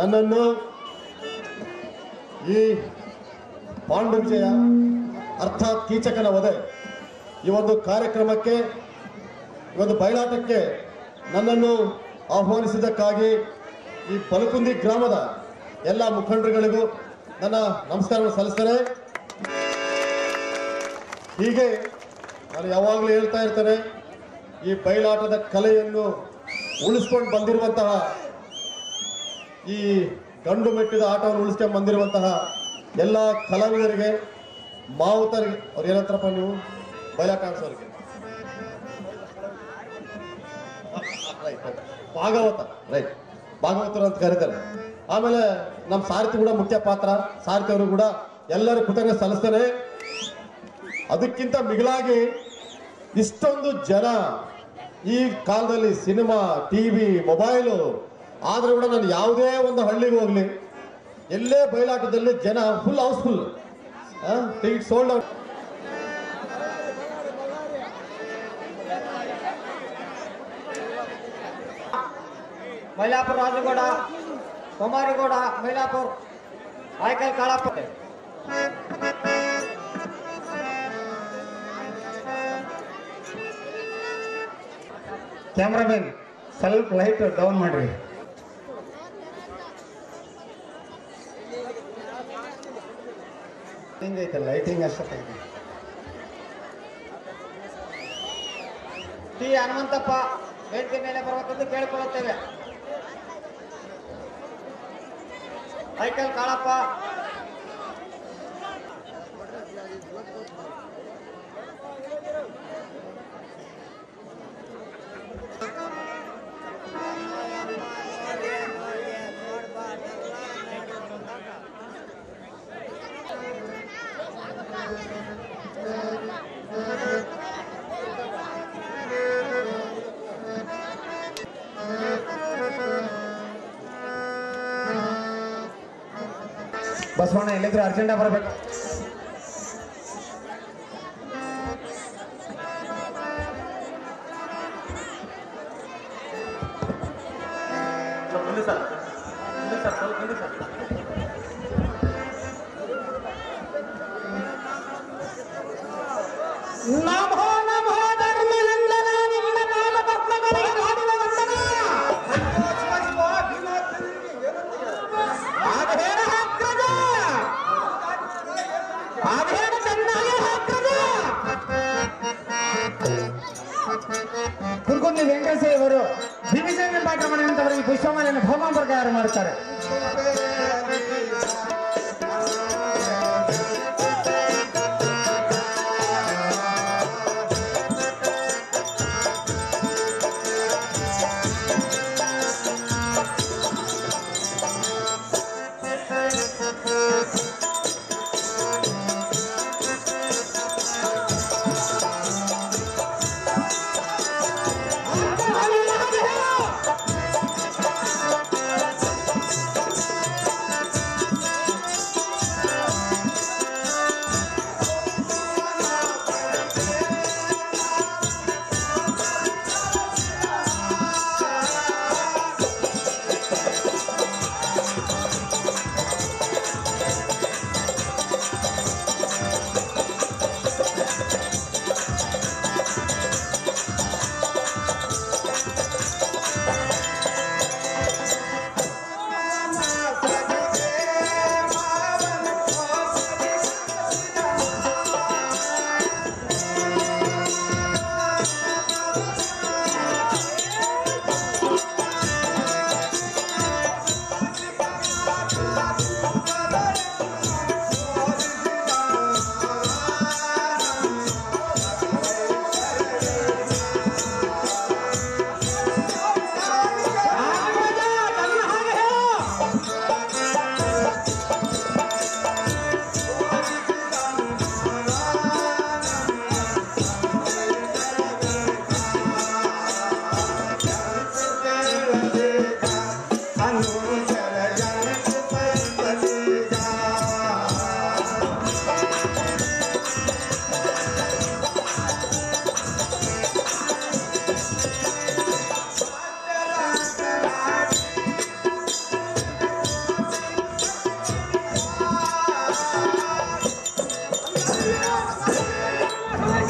ನನ್ನನ್ನು ಈ ಪಾಂಡುಜ್ಯಯ ಅರ್ಥಾತ್ ಕೀಚಕನ ವಧೆ ಈ ಒಂದು ಕಾರ್ಯಕ್ರಮಕ್ಕೆ ಈ ಒಂದು ಬಯಲಾಟಕ್ಕೆ ನನ್ನನ್ನು ಆಹ್ವಾನಿಸಿದ್ದಕ್ಕಾಗಿ ಈ ಬಲಕುಂದಿ ಗ್ರಾಮದ ಎಲ್ಲ ಮುಖಂಡರುಗಳಿಗೂ ನನ್ನ ನಮಸ್ಕಾರವನ್ನು ಸಲ್ಲಿಸ್ತೇನೆ ಹೀಗೆ ನಾನು ಯಾವಾಗಲೂ ಹೇಳ್ತಾ ಇರ್ತೇನೆ ಈ ಬಯಲಾಟದ ಕಲೆಯನ್ನು ಉಳಿಸ್ಕೊಂಡು ಬಂದಿರುವಂತಹ ಈ ಗಂಡು ಮೆಟ್ಟಿದ ಆಟವನ್ನು ಉಳಿಸ್ಕೊಂಡು ಬಂದಿರುವಂತಹ ಎಲ್ಲ ಕಲಾವಿದರಿಗೆ ಮಾವುತರಿಗೆ ಅವ್ರು ಏನಂತಾರಪ್ಪ ನೀವು ಬಯಲಾಟ ಆಡಿಸೋರಿಗೆ ರೈಟ್ ಭಾಗವತ ರೈಟ್ ಭಾಗವತರು ಅಂತ ಕರೀತಾರೆ ಆಮೇಲೆ ನಮ್ಮ ಸಾರಥಿ ಕೂಡ ಮುಖ್ಯ ಪಾತ್ರ ಸಾರಥಿ ಅವರು ಕೂಡ ಎಲ್ಲರೂ ಕೃತಜ್ಞ ಸಲ್ಲಿಸ್ತೇನೆ ಅದಕ್ಕಿಂತ ಮಿಗಿಲಾಗಿ ಇಷ್ಟೊಂದು ಜನ ಈ ಕಾಲದಲ್ಲಿ ಸಿನಿಮಾ ಟಿವಿ ಮೊಬೈಲು ಆದ್ರೂ ಕೂಡ ನಾನು ಯಾವುದೇ ಒಂದು ಹಳ್ಳಿಗೆ ಹೋಗ್ಲಿ ಎಲ್ಲೇ ಬಯಲಾಟದಲ್ಲಿ ಜನ full housefull ticket sold out Mailapura Rajagowda Kumarigowda Mailapura Aykal Kalappa cameraman ಸ್ವಲ್ಪ ಲೈಟ್ ಡೌನ್ ಮಾಡ್ರಿ ಹಿಂಗೈತೆ ಲೈಟಿಂಗ್ ಅಷ್ಟೊತ್ತಾಗಿದೆ ಟಿ ಹನುಮಂತಪ್ಪ ವೇದಿಕೆ ಮೇಲೆ ಬರಬೇಕೆಂದು ಕೇಳಿಕೊಳ್ಳುತ್ತೇವೆ ಐಕಲ್ ಕಾಳಪ್ಪ ಬಸವಣ್ಣ ಎಲ್ಲಿದ್ರು ಅರ್ಜೆಂಟ ಬರಬೇಕು ನಮೋ ನಮೋ ಧರ್ಮನಂದನ ನಿಮ್ಮ ನಾಮ ಪದ್ಮಗಳಿಗೆ ಹಾಡುವ ವಂದನ ಆಗಬೇಡ ಹಾಕ್ತದ ಆಗಬೇಡ ಚೆನ್ನಾಗಿ ಹಾಕ್ತದ ಕುರ್ಕೊಂಡಿ ವೆಂಕಟೇಶ್ವರ ಅವರು ದಿವಿಜನ್ ಪಾಠ ಮಾಡಿದಂತವರಿಗೆ ಪುಷ್ಪಮಾಲೆಯನ್ನು ಬಹುಮಾನ ಪ್ರಕಾರ ಮಾಡ್ತಾರೆ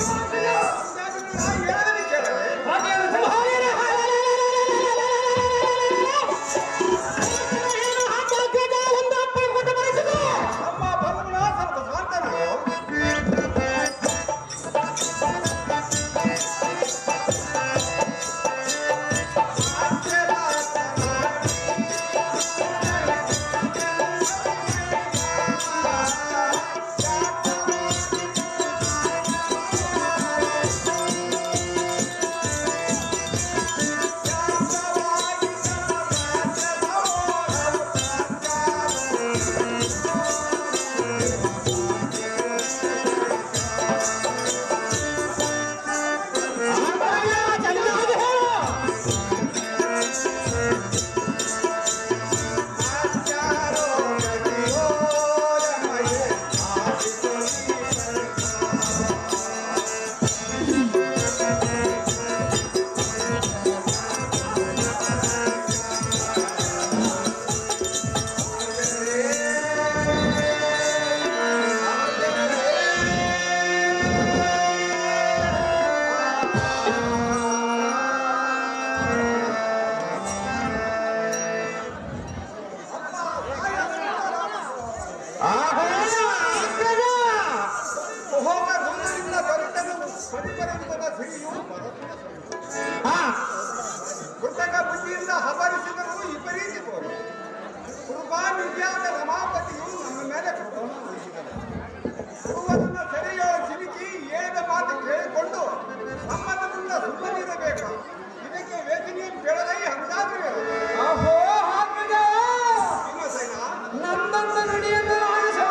ಒಂದು ಅಪ್ಪಣೆ ಕೊಟ್ಟು ಬರೆಸಿಕೋ ಚೆನ್ನಾಗಿ ಹೇಳು ಕೃತಕ ಬುದ್ಧಿಯಿಂದ ಹಬರಿಸಿದರೂ ವಿಪರೀತ ತೋರಿ ಕೃಪಾ ನಿತ್ಯಾದ ರಮಾಪತಿಯು ನಮ್ಮ ಮೇಲೆ ಕೃಪವನ್ನು ವಹಿಸಿದನು ಗುರುವರನ್ನ ಸರಿಯೋ ಸಿಲುಕಿ ಏದ ಮಾತು ಕೇಳಿಕೊಂಡು ಸಮ್ಮತದಿಂದ ಸುಮ್ಮನಿರಬೇಕು ಇದಕ್ಕೆ ವೇದಿನಿ ಬೆಳಗೈ ಹಂಗಾದ್ರೆ ಅಹೋ ಹಾಕಿದ ಭೀಮಸೇನ ನಮ್ಮಂತ ನುಡಿಯನ್ನು ಆಲಿಸು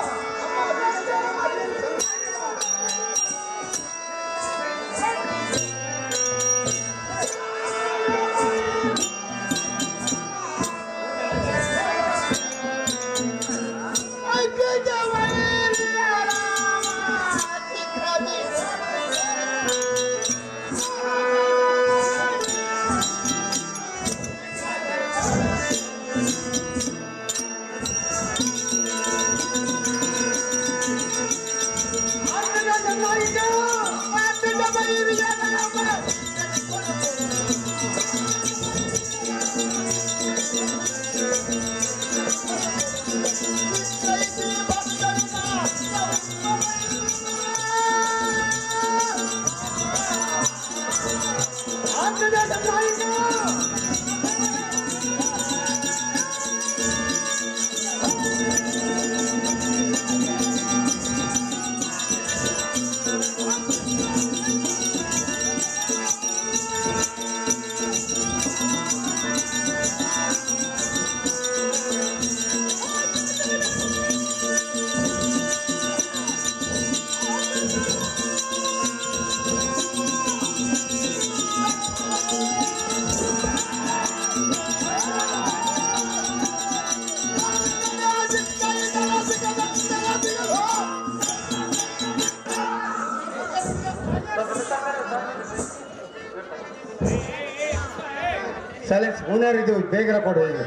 ಸೈಲೆನ್ಸ್ ಮುನ್ನೇರಿದ್ದು ಬೇಗರ ಕೊಡು ಈಗ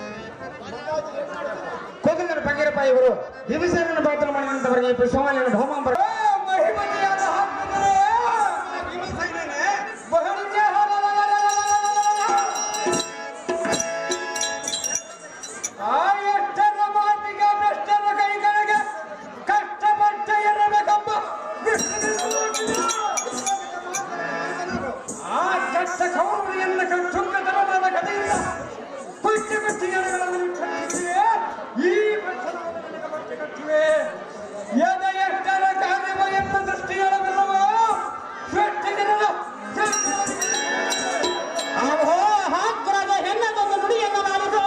ಕೋಗಿಲನ ಪಂಗಿರಪ್ಪ ಇವರು ವಿಭೀಷಣನ ಪಾತ್ರ ಮಾಡಿದಂತವರಿಗೆ ಪುಷ್ಪಮಾಲಿನ ಬಹುಮಾಂಬರ ಮಹಿಮತಿಯಾದ ಹಾಕಿದರೆ ಭೀಮಸೇನನೇ ಬಹುನಿಜ ಆ ಎಷ್ಟರ ಮಾತಿಗೆ ಭ್ರಷ್ಟರ ಕೈಗಳಿಗೆ ಕಷ್ಟಪಟ್ಟ ಇರಬೇಕಪ್ಪ ಆ ಕೆಟ್ಟ ಕೌರವಿಯನ್ನ ಕಟ್ಟುಂಗತನವಾದ ಕಥೆಯಿಂದ ಕುಟ್ಟಿ ಬಿಟ್ಟಿ ಜನಗಳನ್ನು ಕಟ್ಟಿವೆ ಈ ಭ್ರಷ್ಟರಾದ ಬಟ್ಟೆ ಕಟ್ಟಿವೆ ಎದ ಎಷ್ಟರ ಕಾರ್ಯವ ಎಂಬ ದೃಷ್ಟಿಗಳವೆಲ್ಲವೋ ಸೃಷ್ಟಿಸಿದನು ಅಹೋ ಹಾಕ್ರದ ಹೆಣ್ಣದೊಂದು ನುಡಿಯನ್ನು ನಾಲಿಸೋ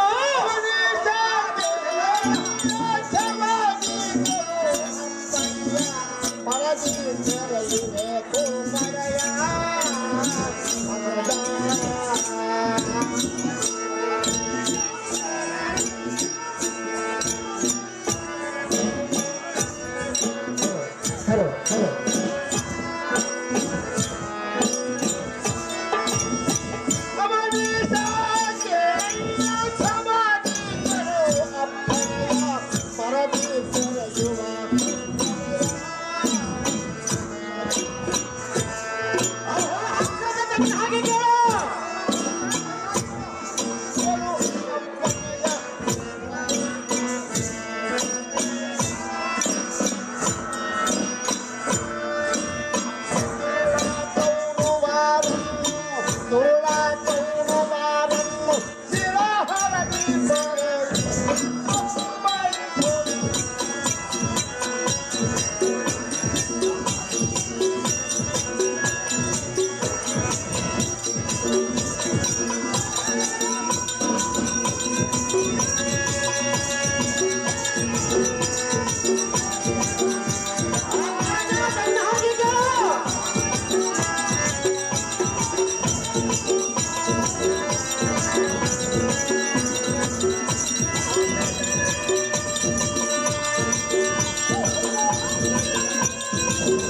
ಹಲೋ ಹಲೋ ಸಮಾಧಿ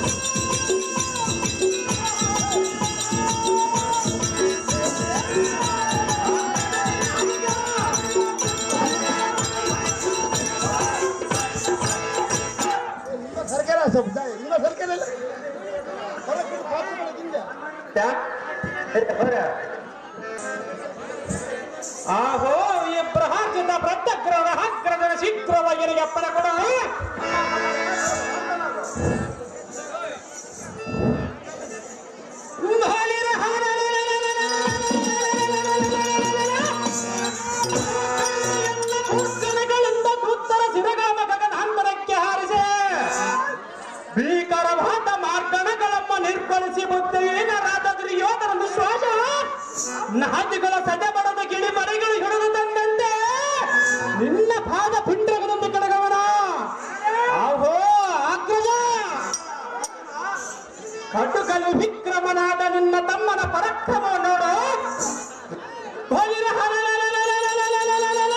ಸರ್ಕಾರ ಶಬ್ದ ಇಲ್ಲ ಸರ್ಕಾರ ಇಲ್ಲ ಹೊರಗೆ ಪಾತ್ರ ಹಿಂದೆ ಆಹೋ ಈ ಪ್ರಹಾರ್ಜಿತ ಪ್ರತ್ಯಗ್ರಹ ಅಗ್ರಗಣ ಶೀಘ್ರವಾಗಿ ಅಪ್ಪನ ಕೊಡಲು ಬಲಿರ ಮೂರ್ಛನೆಗಳಿಂದ ಕೃತ್ತರ ಸಿರಗಾಮ ಗಗನಾಂತರಕ್ಕೆ ಹಾರಿಸೆ ಭೀಕರವಾದ ಮಾರ್ಗಣಗಳಮ್ಮ ನಿರ್ಬಳಿಸಿ ಬುದ್ಧಿಹೀನರಾದ ದುರ್ಯೋಧನ ಶ್ವಾಸ ನಾದಿಗಳ ಸದೆ ಬಡದ ಗಿಳಿ ಮರಿಗಳು ಹಿಡಿದು ತಂದಂತೆ ನಿನ್ನ ಪಾದ ಪಿಂಡ್ರಗದೊಂದು ಕೆಳಗವನ ಆಹೋ ಅಗ್ರಜ ಕಟುಕಲು ವಿಕ್ರಮನಾದ ನಿನ್ನ ತಮ್ಮನ ಪರಾಕ್ರಮ ನೋಡು ಬಲಿರ ಹಲಲಲಲಲಲಲಲಲಲಲ.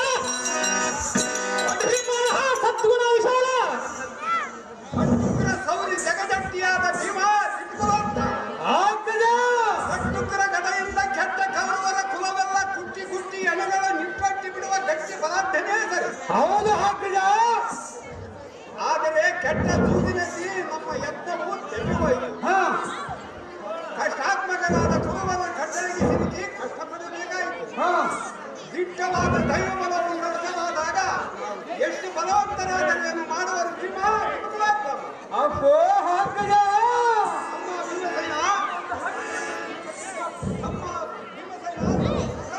ಅಧಿಮನಃ ಸದ್ಗುಣ ವಿಶಾಲ ಪಟ್ಟುಕರ ಸೌರಿ ಜಗಜಟ್ಟಿಯಾದ ಭೀಮ ಸಿಟ್ಕೊಳ್ಳೋಂತ. ಅಗ್ರಜ ಪಟ್ಟುಕರ ಗದೆಯಿಂದ ಕೆಟ್ಟ ಕೌರವರ ಕುಲವೆಲ್ಲ ಕುಟ್ಟಿ ಕುಟ್ಟಿ ಎಣೆಗಳ ನಿಪ್ಪಟ್ಟಿ ಬಿಡುವ ಗಟ್ಟಿ ಬಲಾಢ್ಯನೇ ಸರಿ ಹೌದು ಅಗ್ರಜ ಆದರೆ ಕೆಟ್ಟ ಸೂದಿನಲ್ಲಿ ನಮ್ಮ ಯತ್ನವು ತೆಗೆಯುವುದು ಹಾ ಕಷ್ಟಾತ್ಮಕನಾದ ಕುರುವನ ಕಟ್ಟಳೆಗೆ ಸಿಲುಕಿ ಕಷ್ಟಪಡಬೇಕಾಯಿತು ಹಾ ದಿಟ್ಟವಾದ ದೈವ ಬಲವು ನಡೆಸಲಾದಾಗ ಎಷ್ಟು ಬಲವಂತರಾದರೇನು ಮಾಡುವರು ಭೀಮ ವಿಕುಲಾಕ್ರಮ. ಅಪ್ಪೋ ಅಗ್ರಜ ನಮ್ಮ ಭೀಮಸೇನ ನಮ್ಮ ಭೀಮಸೇನ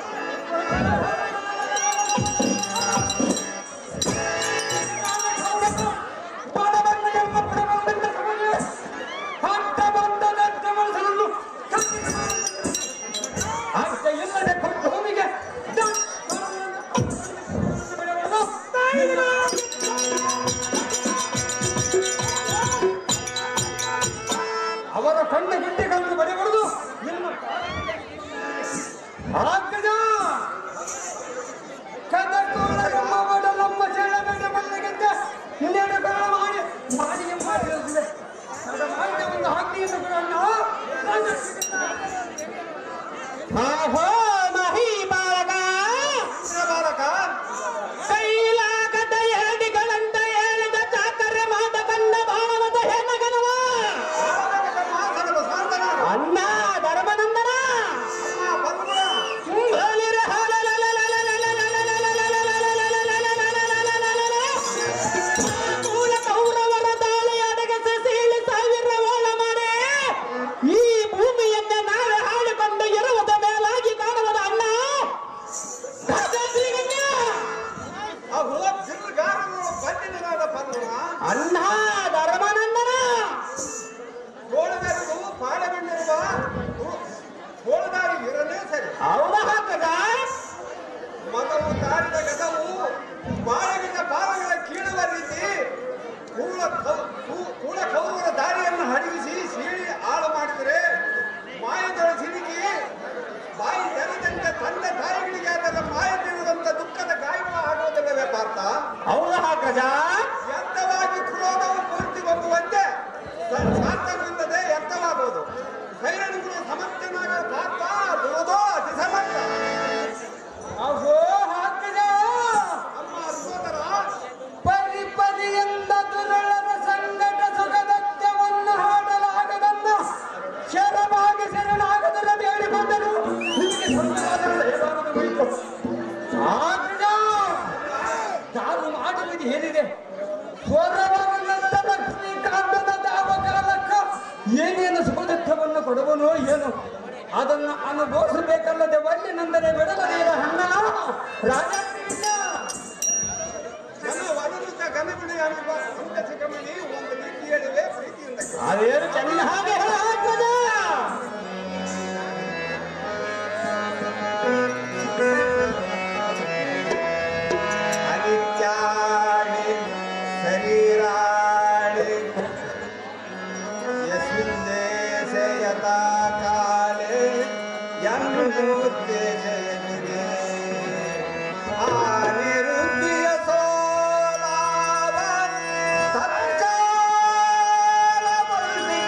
ಅವರ ಕಣ್ಣ ಹಿಂದೆ ಕಂಡು ಬರೆಬರುದು ನಿಮ್ಮ ಆಗ್ಗದ ಕದಕೋಳ ಗಮ್ಮವಡ ನಮ್ಮ ಚೆಳಬೇಡ ಮಲ್ಲಿಗಿದ್ದ ಇನ್ನೆರಡು ಕಾಲ ಮಾಡಿ ಮಾಡಿ ಮಾಡಿರುತ್ತದೆ ಅದ ಮಾಡಿದ ಒಂದು ಹಕ್ಕಿಯನ್ನು ಬಿಡೋಣ ಆಹೋ ಮಹಿ ಬಾಲಕ ಬಾಲಕ ಕೈಲಾಗದ ಏಡಿಗಳಂತ ಹೇಳಿದ ಚಾಕರ್ಯ ಮಾತ ಕಂಡ ಬಾಣವದ ಹೆಣ್ಣಗನವ ಬಾಲಕನ ಮಾತನವ ಸಾಂತನಾಡು. ಅಣ್ಣ ಧರ್ಮನಂದನ ಅಮ್ಮ ಬಲಗುಣ. ಬಲಿರ ಮೂಲ ಕೌರವರ ದಾಳಿ ಅಡಗಿಸಿ ಸೀಳಿ ಸಾವಿರ ಓಳ ಮಾಡಿ ಈ ಭೂಮಿಯನ್ನ ನಾವೇ ಹಾಳಿಕೊಂಡು ಇರುವುದ ಮೇಲಾಗಿ ಕಾಣುವುದ ಅಣ್ಣ ರಾಜಶ್ರೀಗಂಗ. ಆ ಹುಳ ಬಿರುಗಾರಗಳು ಬಂದಿನಾದ ಬಲಗುಣ. ಅಣ್ಣ ಧರ್ಮನಂದನ ತೋಳದರಿಗೂ ಪಾಡಗೊಂಡಿರುವ ತೋಳದಾರಿ ಇರಲೇ ಸರಿ ಅವನ ಹಾಕದ ಮಗವು ತಾರಿದ ಗದವು ಬಾಳಗಿನ ಬಾಲಗಳ ಕೀಳುವ ರೀತಿ ಕೂಳ ಕೌ- ಕೂ- ಕೂಳ ಕೌರವರ ದಾರಿಯನ್ನು ಹಡಗಿಸಿ ಸೀಳಿ ಹಾಳು ಮಾಡಿದರೆ ಮಾಯದೊಳ ಸಿಲುಕಿ ಬಾಯಿ ತೆರೆದಂತೆ ತಂದೆ ತಾಯಿಗಳಿಗೆ ಅದರ ಮಾಯ ಬೀಳುವಂತ ದುಃಖದ ಗಾಯವ ಆಗುವುದಿಲ್ಲವೇ ಪಾರ್ಥ ಅವನ ಹಾಕದ ವ್ಯರ್ಥವಾಗಿ ಕ್ರೋಧವು ಪೂರ್ತಿ ಹೋಗುವಂತೆ ಸಾರ್ಥಕವಿಲ್ಲದೆ ವ್ಯರ್ಥವಾಗುವುದು ಕೈರಣಿಗಳು ಸಮರ್ಥನಾಗ ಪಾರ್ಥ ದುರದೋ ಅತಿ ಸಮರ್ಥ ಅಹೋ ಹಾಕದ ಅಮ್ಮ ಸೋದರ ಪರಿ ಪರಿಯಿಂದ ದುರಳರ ಸಂಗಟ ಸುಖದತ್ಯವನ್ನು ಹಾಡಲಾಗದನ್ನ ಶರವಾಗಿ ಶರಣಾಗದಲ್ಲ ಬೇಡಿಕೊಂಡರು ನಿಮಗೆ ಸಂತವಾದಗಳು ಹೇಗಾಗದು ಹೋಯಿತು ಆಜ್ಞ ತಾನು ಮಾಡುವುದು ಏನಿದೆ ಸ್ವರವನ್ನಂತ ಲಕ್ಷ್ಮೀಕಾಂತದ ದಾವಕಾಲಕ್ಕ ಏನೇನು ಸುಖದುಃಖವನ್ನು ಕೊಡುವನೋ ಏನು ಅದನ್ನು ಅನುಭವಿಸಬೇಕಲ್ಲದೆ ಒಳ್ಳೆ ನಂದನೆ ಬಿಡಲದೇ ಹಣ್ಣ ರಾಜ ನನ್ನ ವನರುತ ಗನಗುಣಿ ಅನ್ನುವ ಸಂಕಚಕಮಣಿ ಒಂದು ರೀತಿ ಹೇಳಿವೆ ಪ್ರೀತಿಯಿಂದ ಕೇಳು. ಅದೇನು ಚೆನ್ನಾಗಿ ಹೇಳಾಗ್ತದ ಅನಿತ್ಯಾಣಿ ಶರೀರಾಣಿ ಯಸ್ಮಿಂದೇಶಯತಾ ಕಾಲೇ ಯನ್ನುದ್ದೇಶಯನಿಗೆ ಅನಿರುದ್ಧಿಯ ಸೋಲಾವ ಸಂಚಾರ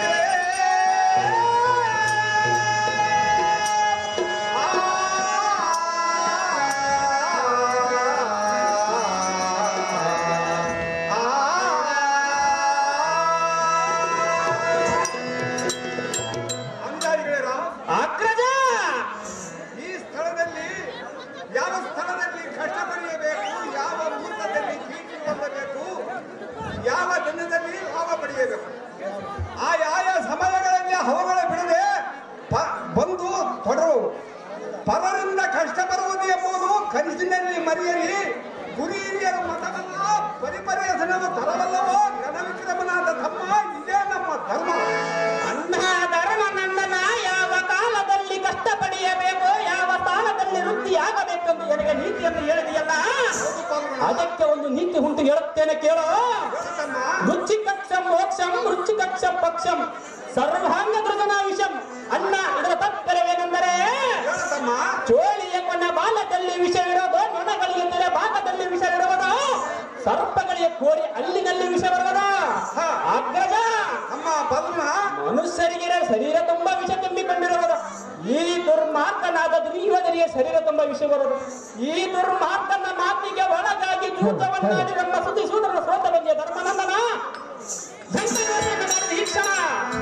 ಸರಿಯಲಿ ಗುರಿ ಹಿರಿಯರ ಮತವನ್ನ ಪರಿಪರ್ಯಸನವ ತರವಲ್ಲವೋ ಘನವಿಕ್ರಮನಾದ ಧರ್ಮ ಇದೇ ನಮ್ಮ ಧರ್ಮ ಅಣ್ಣ ಧರ್ಮ ನಂದನ ಯಾವ ಕಾಲದಲ್ಲಿ ಕಷ್ಟ ಪಡೆಯಬೇಕು ಯಾವ ಸ್ಥಾನದಲ್ಲಿ ವೃತ್ತಿಯಾಗಬೇಕೆಂದು ನನಗೆ ನೀತಿಯನ್ನು ಹೇಳಿದೆಯಲ್ಲ ಅದಕ್ಕೆ ಒಂದು ನೀತಿ ಉಂಟು ಹೇಳುತ್ತೇನೆ ಕೇಳೋ ಹೇಳುತ್ತಮ್ಮ ರುಚಿಕಕ್ಷಂ ಮೋಕ್ಷಂ ರುಚಿಕಕ್ಷಂ ಪಕ್ಷಂ ಸರ್ವಾಂಗ ದೃಢನ ವಿಷಂ ಅಣ್ಣ ಇದರ ತಾತ್ಪರ್ಯವೇನೆಂದರೆ ಹೇಳುತ್ತಮ್ಮ ಚೋಳಿಯ ಕೊನೆ ಬಾಲದಲ್ಲಿ ವಿಷವಿರೋದು ನೊಣಗಳಿಂದಲೇ ಭಾಗದಲ್ಲಿ ವಿಷವಿರುವುದು ಸರ್ಪಗಳಿಗೆ ಕೋರಿ ಅಲ್ಲಿನಲ್ಲಿ ವಿಷ ಬರುವುದು ಹ. ಅಗ್ರಜ ನಮ್ಮ ಬಲ್ಮ ಮನುಷ್ಯರಿಗೆ ಶರೀರ ತುಂಬಾ ವಿಷ ತುಂಬಿಕೊಂಡಿರುವುದು ಈ ದುರ್ಮಾರ್ಗನಾದ ದುರ್ಯೋಧನಿಗೆ ಶರೀರ ತುಂಬಾ ವಿಷ ಬರುವುದು ಈ ದುರ್ಮಾರ್ಗನ ಮಾತಿಗೆ ಒಳಗಾಗಿ ದೂತವನ್ನಾಡಿ ನಮ್ಮ ಸುದ್ದಿ ಸೂದರ ಸೋತ ಬಂದಿಯ ಧರ್ಮನಂದನ ಸಂಕಟವನ್ನು ಮಾಡಿದ ಈ ಕ್ಷಣ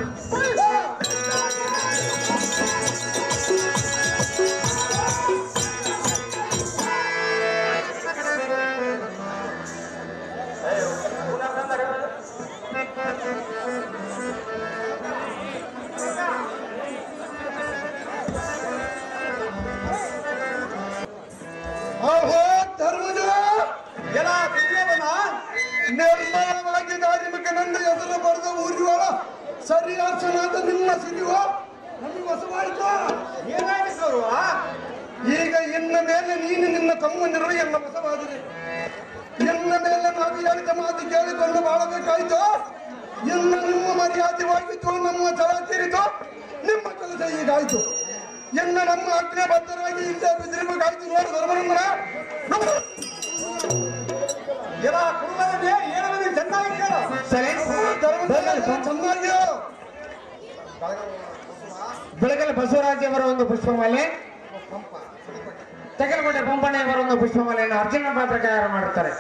ಆಹೋ ಧರ್ಮದ ಎಲ್ಲ ದುರ್ಯೋಧನ ನಿರ್ಮಲವಾಗಿ ಧಾರ್ಮಿಕನಂದ ಎದುರು ಬರೆದ ಊರಿವಳ ಸರಿಯಾಸನಾದ ನಿಮ್ಮ ಸಿರಿವ ನಮಗೆ ಹೊಸವಾಯಿತು ಏನಾಗಿದ್ರು ಈಗ ಇನ್ನ ಮೇಲೆ ನೀನು ನಿನ್ನ ತಮ್ಮನಿರುವ ಎಲ್ಲ ಹೊಸವಾದರೆ ಎನ್ನ ಮೇಲೆ ನಾವು ಹೇಳಿದ ಮಾತು ಕೇಳಿಕೊಂಡು ಬಾಳಬೇಕಾಯ್ತು ಇನ್ನು ನಿಮ್ಮ ಮರ್ಯಾದೆವಾಗಿತ್ತು ನಮ್ಮ ಛಲ ತೀರಿತು ನಿಮ್ಮ ಕೆಲಸ ಈಗಾಯ್ತು ಎನ್ನ ನಮ್ಮ ಆಜ್ಞೆ ಬದ್ಧರಾಗಿ ಇಲ್ಲೇ ಬಿದ್ದಿರಬೇಕಾಯ್ತು ನೋಡು ಧರ್ಮನಂದನ ನೋಡು. ಎಲ್ಲ ಕುರುಬರನ್ನೇ ಹೇಳುವುದು ಚೆನ್ನಾಗಿ ಕೇಳು ಧರ್ಮನಂದನ ಚೆನ್ನಾಗಿ ಬೆಳಗಲ ಬಸವರಾಜ್ ಅವರ ಒಂದು ಪುಷ್ಪಮಾಲೆ ತೆಗಲಕೋಟೆ ಪಂಪಣ್ಣ ಅವರ ಒಂದು ಪುಷ್ಪಮಾಲೆಯನ್ನು ಅರ್ಜುನ ಪಾತ್ರಕಾರ ಮಾಡುತ್ತಾರೆ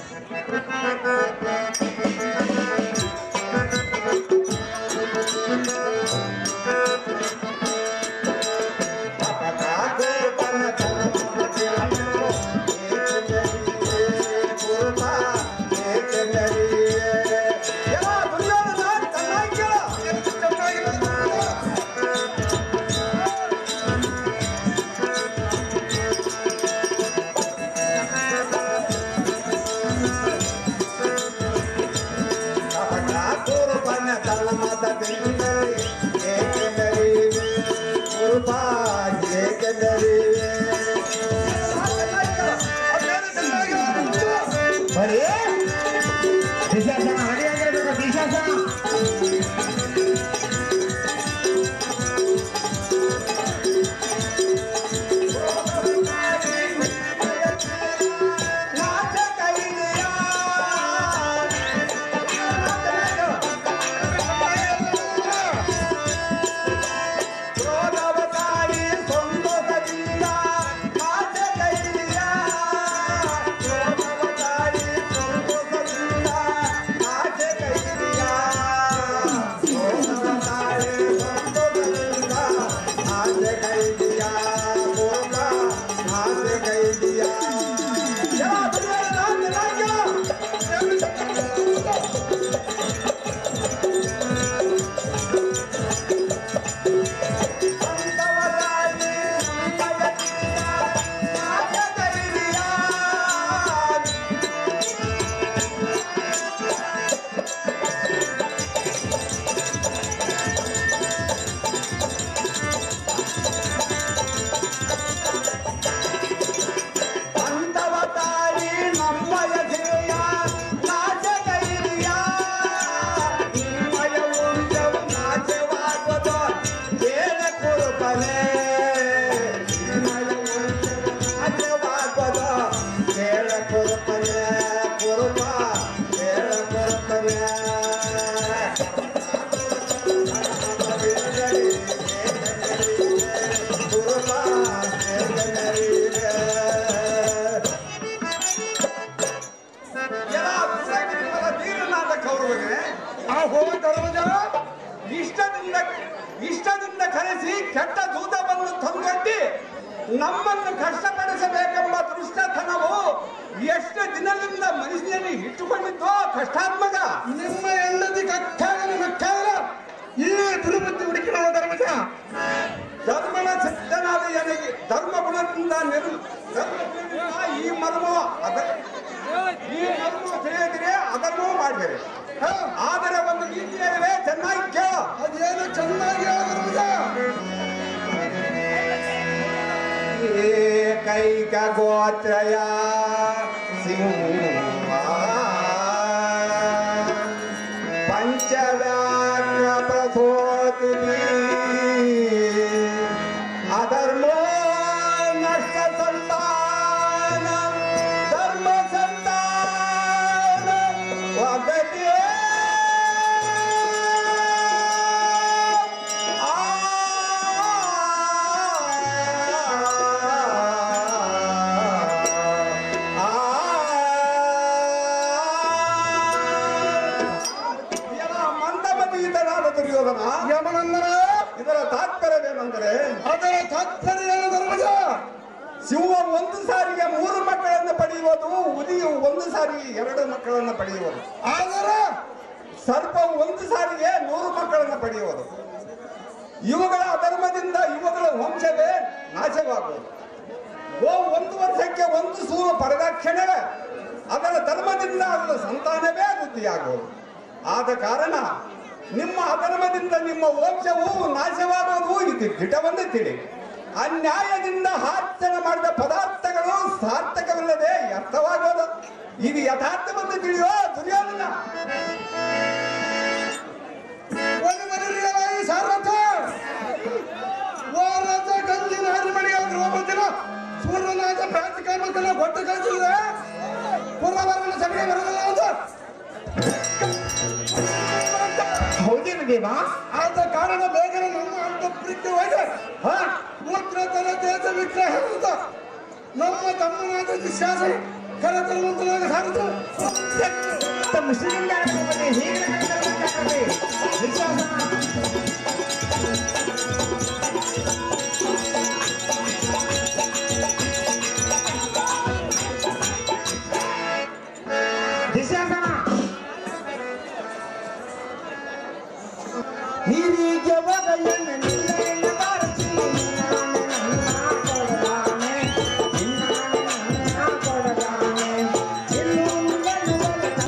ಎಲ್ಲ ದುರ್ಯೋಧನ ಚೆನ್ನಾಗಿ ಕೇಳು ಬರೀ ದಿಶಾಸನ ರೆಡಿಯಾಗಿರ್ಬೇಕು ದಿಶಾಸನ ಕ್ರೋಧವತಾರಿ ಸಂತೋಷದಿಂದ ಆಸೆ ಕೈಲಿಯ ಕ್ರೋಧವತಾರಿ ಸಂತೋಷದಿಂದ ಆಸೆ ಕೈಲಿಯ ಕ್ರೋಧವತಾರಿ ಸಂತೋಷದಿಂದ ಆಸೆ ಕೈಲಿಯ ಕ್ರೋಧ ಆಸೆ ಕೈಲಿಯ ಎಲ್ಲ ದುರ್ಯೋಧನ ಸಂತವತಾರಿ ಸಂತಯದಿಂದ ಆಸೆ ಕೈಲಿಯ ಅಂತವತಾರಿ ನಮ್ಮಯ ಧ್ಯೇಯ ನಾಚಕೈರಿಯ ನಿಮ್ಮಯ ಉಂಟವು ನಾಚವಾಗುವುದು ಬೇಡ ಕುರುಪನೆ ನಿಮ್ಮಯ ಉಂಟವು ನಾಚವಾಗುವುದು ಬೇಡ ಕುರುಪನೆ ಕುರುಪ ಬೇಡ ಕುರುಪನೆ ಕುರುಪ ಎಲ್ಲ ದುರ್ಯೋಧನರ ಧೀರನಾದ ಕೌರವನೇ ಆಹೋ ಧರ್ಮಜ ಇಷ್ಟದಿಂದ ಇಷ್ಟದಿಂದ ಕರೆಸಿ ಕೆಟ್ಟ ದೂತವನ್ನು ತಂದೊಡ್ಡಿ ನಮ್ಮನ್ನು ಕಷ್ಟಪಡಿಸಬೇಕೆಂಬ ದುಷ್ಟತನವು ಎಷ್ಟು ದಿನದಿಂದ ಮನುಷ್ಯನಲ್ಲಿ ಇಟ್ಟುಕೊಂಡಿದ್ದೋ ಕಷ್ಟಾತ್ಮಕ ನಿಮ್ಮ ಹೆಂಡತಿ ಕಟ್ಟಾಗಲ ನಟ್ಟಾಗಲ ಈ ದುರ್ಬುದ್ಧಿ ಹುಡುಕಿನ ಧರ್ಮಜ ಧರ್ಮನ ಸಿದ್ಧನಾದ ನನಗೆ ಧರ್ಮ ಗುಣದಿಂದ ನಿರ್ ಧರ್ಮ ಗುಣದಿಂದ ಈ ಮರ್ಮ ಅದ ಈ ಮರ್ಮ ತಿಳಿಯದಿರೆ ಅದನ್ನೂ ಮಾಡಿದರೆ ಆದರೆ ಒಂದು ರೀತಿಯಲ್ಲಿವೆ ಚೆನ್ನಾಗಿ ಕೇಳ ಅದೇನು ಚೆನ್ನಾಗಿ ಹೇಳಿದ್ರು ಏಕೈಕ ಗೋತ್ರಯ ಸಿಂಹ ಪಂಚವ್ಯಾಘ್ರ ಪ್ರಸೋತಿ ಅಧರ್ಮ ನಷ್ಟ ಸಂತಾನ ಧರ್ಮ ಸಂತಾನ ಒಗಟೆ ಮಂದಮತೀತನಾದ ದುರ್ಯೋಧನ ಯಮನಂದನ ಇದರ ತಾತ್ಪರ್ಯವೇನೆಂದರೆ ಅದರ ತಾತ್ಪರ್ಯ ಏನು ಧರ್ಮಜ ಸಿಂಹ ಒಂದು ಸಾರಿಗೆ ಮೂರು ಮಕ್ಕಳನ್ನು ಪಡೆಯುವುದು ಹುಲಿಯು ಒಂದು ಸಾರಿಗೆ ಎರಡು ಮಕ್ಕಳನ್ನು ಪಡೆಯುವುದು ಆದರೆ ಸರ್ಪ ಒಂದು ಸಾರಿಗೆ ನೂರು ಮಕ್ಕಳನ್ನು ಪಡೆಯುವುದು ಇವುಗಳ ಅಧರ್ಮದಿಂದ ಇವುಗಳ ವಂಶವೇ ನಾಶವಾಗುವುದು ಓ ಒಂದು ವರ್ಷಕ್ಕೆ ಒಂದು ಸೂರು ಪಡೆದ ಕ್ಷಣವೇ ಅದರ ಧರ್ಮದಿಂದ ಅದರ ಸಂತಾನವೇ ವೃದ್ಧಿಯಾಗುವುದು ಆದ ಕಾರಣ ನಿಮ್ಮ ಅಧರ್ಮದಿಂದ ನಿಮ್ಮ ವಂಶವು ನಾಶವಾಗುವುದು ಇದು ದಿಟವನ್ನು ತಿಳಿ ಅನ್ಯಾಯದಿಂದ ಹಾರ್ಚನೆ ಮಾಡಿದ ಪದಾರ್ಥಗಳು ಸಾರ್ಥಕವಿಲ್ಲದೆ ವ್ಯರ್ಥವಾಗುವುದು ಇದು ಯಥಾರ್ಥವನ್ನು ತಿಳಿಯೋ ದುರ್ಯೋಧನ ಒಂದು ಮನೆಯಲ್ಲಿ ಸಾರಥ ಓ ರಾಜ ಗಂಜಿ ನಾರಿಮಣಿಯಾದ್ರು ಒಬ್ಬ ದಿನ ಸೂರ್ಯನಾಥ ಪ್ರಾತಿಕಾಮಕ್ಕೆಲ್ಲ ಕೊಟ್ಟು ಕಳಿಸಿದ್ರೆ ಪುರ್ವವರನ್ನು ಸಭೆಗೆ ಬರೋದಿಲ್ಲ ಅಂತ ಹೌದೇನು ದೇವ ಆದ ಕಾರಣ ಬೇಗನೆ ನಮ್ಮ ಅಂತ ಪ್ರೀತಿ ಹೋಗಿ ಮೂತ್ರತರ ದೇಶ ವಿಗ್ರಹ ಅಂತ ನಮ್ಮ ತಮ್ಮನಾದ ಶಾಸನ ಕರೆತರುವಂತನಾಗ ಸಾರಿತು ಮುಸ್ಲಿಂ ಹೀಗೆ ವಿಶ್ವಾಸ ದಿಶಾಸನ ನೀರಿಗೆ ಬಗೆಯನ್ನು ನಿನ್ನ ಬಾರಿಸಿ ನಿನ್ನಾನೆ ನನ್ನ ಕೊಡಲಾನೆ ನಿನ್ನಾನೆ ನನ್ನ ಕೊಡಲಾನೆ ಇನ್ನು ಮುಂದೆ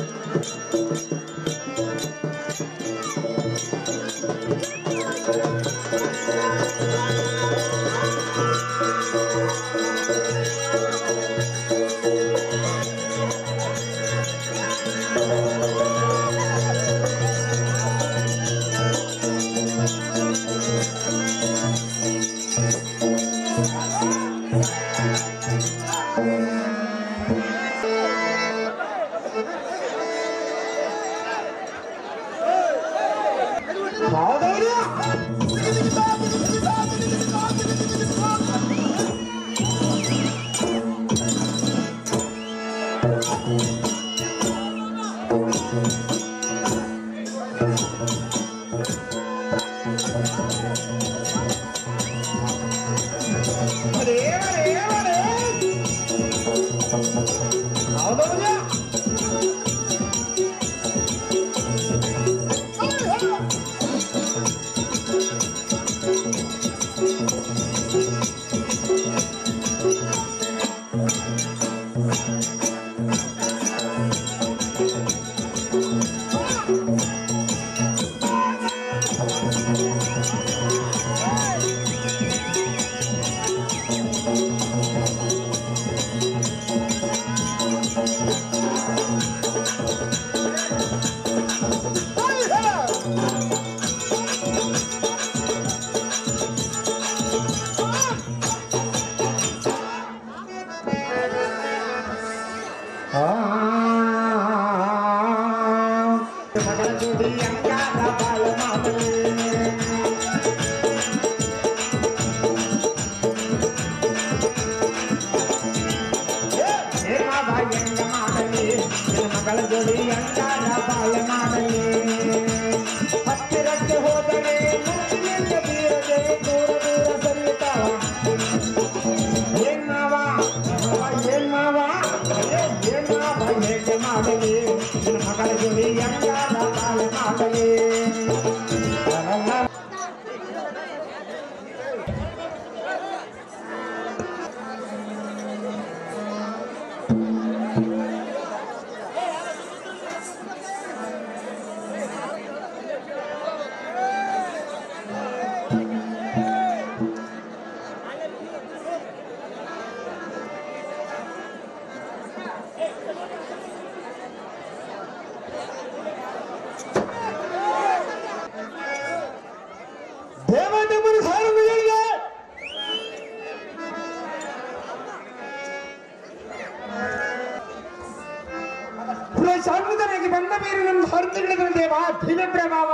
ದಿವ್ಯ ಪ್ರಭಾವ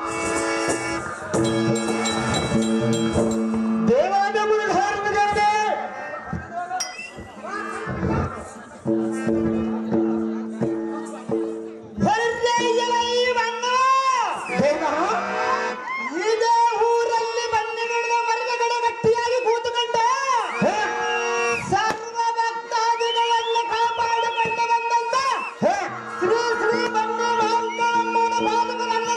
ದೇವಾದ ಮುರುಘಾರ್ಮಜರದೆ ದೇವ ಇದೇ ಊರಲ್ಲಿ ಬಣ್ಣಗಳ ಮರಗಳ ಗಟ್ಟಿಯಾಗಿ ಕೂತುಕೊಂಡ ಸರ್ವ ಭಕ್ತಾದಿಗಳನ್ನು ಕಾಪಾಡಿಕೊಂಡು ಬಂದಂತ ಶ್ರೀ ಶ್ರೀ ಬಣ್ಣಗಳ ಪಾದಗಳನ್ನು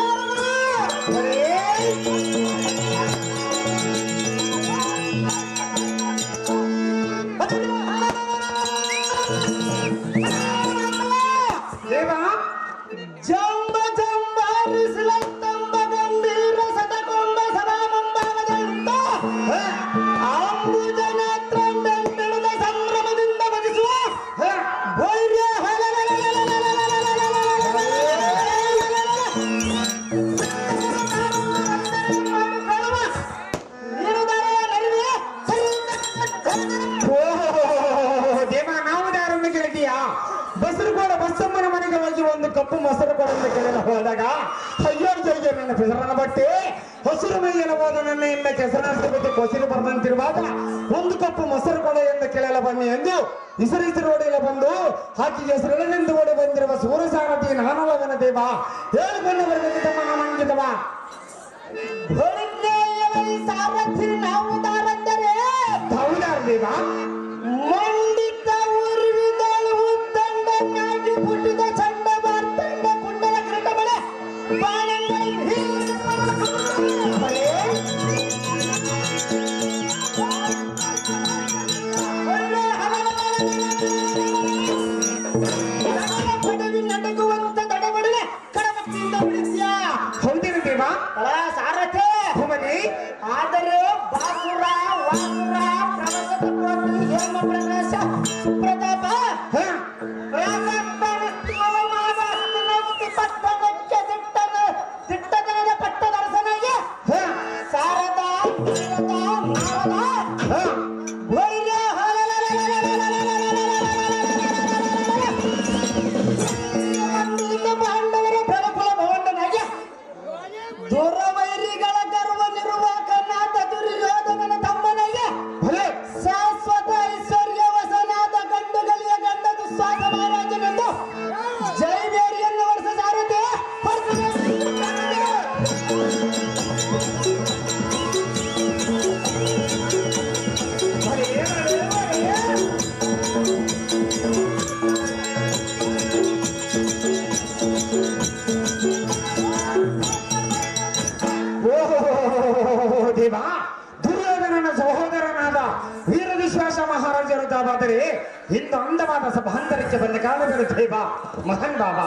ನಮಸ್ಕಾರಗಳು ದೇವ ಜಂಬ ಜಂಬಾರಿಸಲಂತಂಬ ಗಂಭೀರ ಸತಕೊಂಬ ಸಭಾ ಮುಂಭಾಗದಂತ ಅಂಬುಜ ನೇತ್ರಂಬೆಂಬಿಡುದ ಸಂಭ್ರಮದಿಂದ ಭಜಿಸುವ ವೈರ್ಯ ಓ ದೇವ ನಾವು ಯಾರನ್ನು ಕೇಳಿದೀಯಾ ಬಸರು ಕೂಡ ಬಸ್ಸಮ್ಮನ ಮನೆಗೆ ಹೋಗಿ ಒಂದು ಕಪ್ಪು ಮೊಸರು ಕೊಡ ಅಂತ ಕೇಳಲು ಹೋದಾಗ ಅಯ್ಯೋ ಜೈಗೆ ನನ್ನ ಹೆಸರನ್ನ ಬಟ್ಟೆ ಹಸಿರು ಮೈಯಲ್ಲ ಹೋದ ನನ್ನ ಇಂದ ಕೆಸರಷ್ಟು ಬಿಟ್ಟು ಕೊಸಿರು ಬರ್ದಂತಿರುವಾಗ ಒಂದು ಕಪ್ಪು ಮೊಸರು ಕೊಡ ಎಂದು ಕೇಳಲು ಬನ್ನಿ ಎಂದು ಹೆಸರಿಸಿರು ಹೊಡೆಯಲು ಬಂದು ಹಾಕಿ ಹೆಸರನ್ನೆಂದು ಓಡಿ ಬಂದಿರುವ ಸೂರ್ಯಸಾರಥಿ ನಾನಲ್ಲವನ ದೇವ ಹೇಳಿಕೊಂಡು ಬರಬೇಕು ತಮ್ಮ ನಾಮಂಗಿತವ ಸಾರಥಿ ನಾವು ದಾರಂದರೆ ಹೌದಾರ ದೇವ ಮಂಡಿತ ಉರ್ವಿದಳು ಉದ್ದಂಡನಾಗಿ ಪುಟ್ಟಿದ ಚಂಡ ಮಾರ್ತಂಡ ಕುಂಡಲ ಕಿರೀಟ ಬಳೆ ಬಾಣಂಗಳ ಪದವಿ ನಡಗುವಂತ ದಡಬಡಲೆ ಕಡಮಕ್ಕಿಯಿಂದ ಉಳಿಸ್ಯಾ ಹೌದೇನ ದೇವ ಸಾರಥೆ ಭೂಮನಿ ಆದರೆ ಬಾಸುರ ವಾಸುರ ಪ್ರವಸದ ಕೋಟಿ ಹೇಮ ಪ್ರಕಾಶ ಸುಪ್ರತಾಪ ಹ ತಿಟ್ಟತನದ ಪಟ್ಟದರಸನಾಗಿ ಹ ಶಾರದಾ ವೀರದ ನಾರದ ಹ ವೈರ್ಯ ಪಾಂಡವರ ಪ್ರಬಲ ಭವಂಡನಾಗಿ ದುರವೈರಿಗಳ ಗರ್ವ ನಿರ್ವಾಹಕನಾದ ದುರ್ಯೋಧನನ ತಮ್ಮನಾಗಿ ಭಲೆ ಶಾಶ್ವತ ಐಶ್ವರ್ಯ ವಸನಾದ ಗಂಡುಗಳಿಯ ಗಂಡ ದುಸ್ವಾಸ ಮಹಾರಾಜನೆಂದು ಜೈವೇರಿಯನ್ನು ವರ್ಷ ಸಾರದೆ ಓ ದೇವ ದುರ್ಯೋಧನನ ಸಹೋದರನಾದ ವೀರ ವಿಶ್ವಾಸ ಮಹಾರಾಜರು ತಾವಾದರೆ ಇಂದು ಅಂದವಾದ ಸಭಾಂತರಕ್ಕೆ ಬಂದ ಕಾಲಗಳು ದೇವ ಮಹಾನ್ ಬಾಬಾ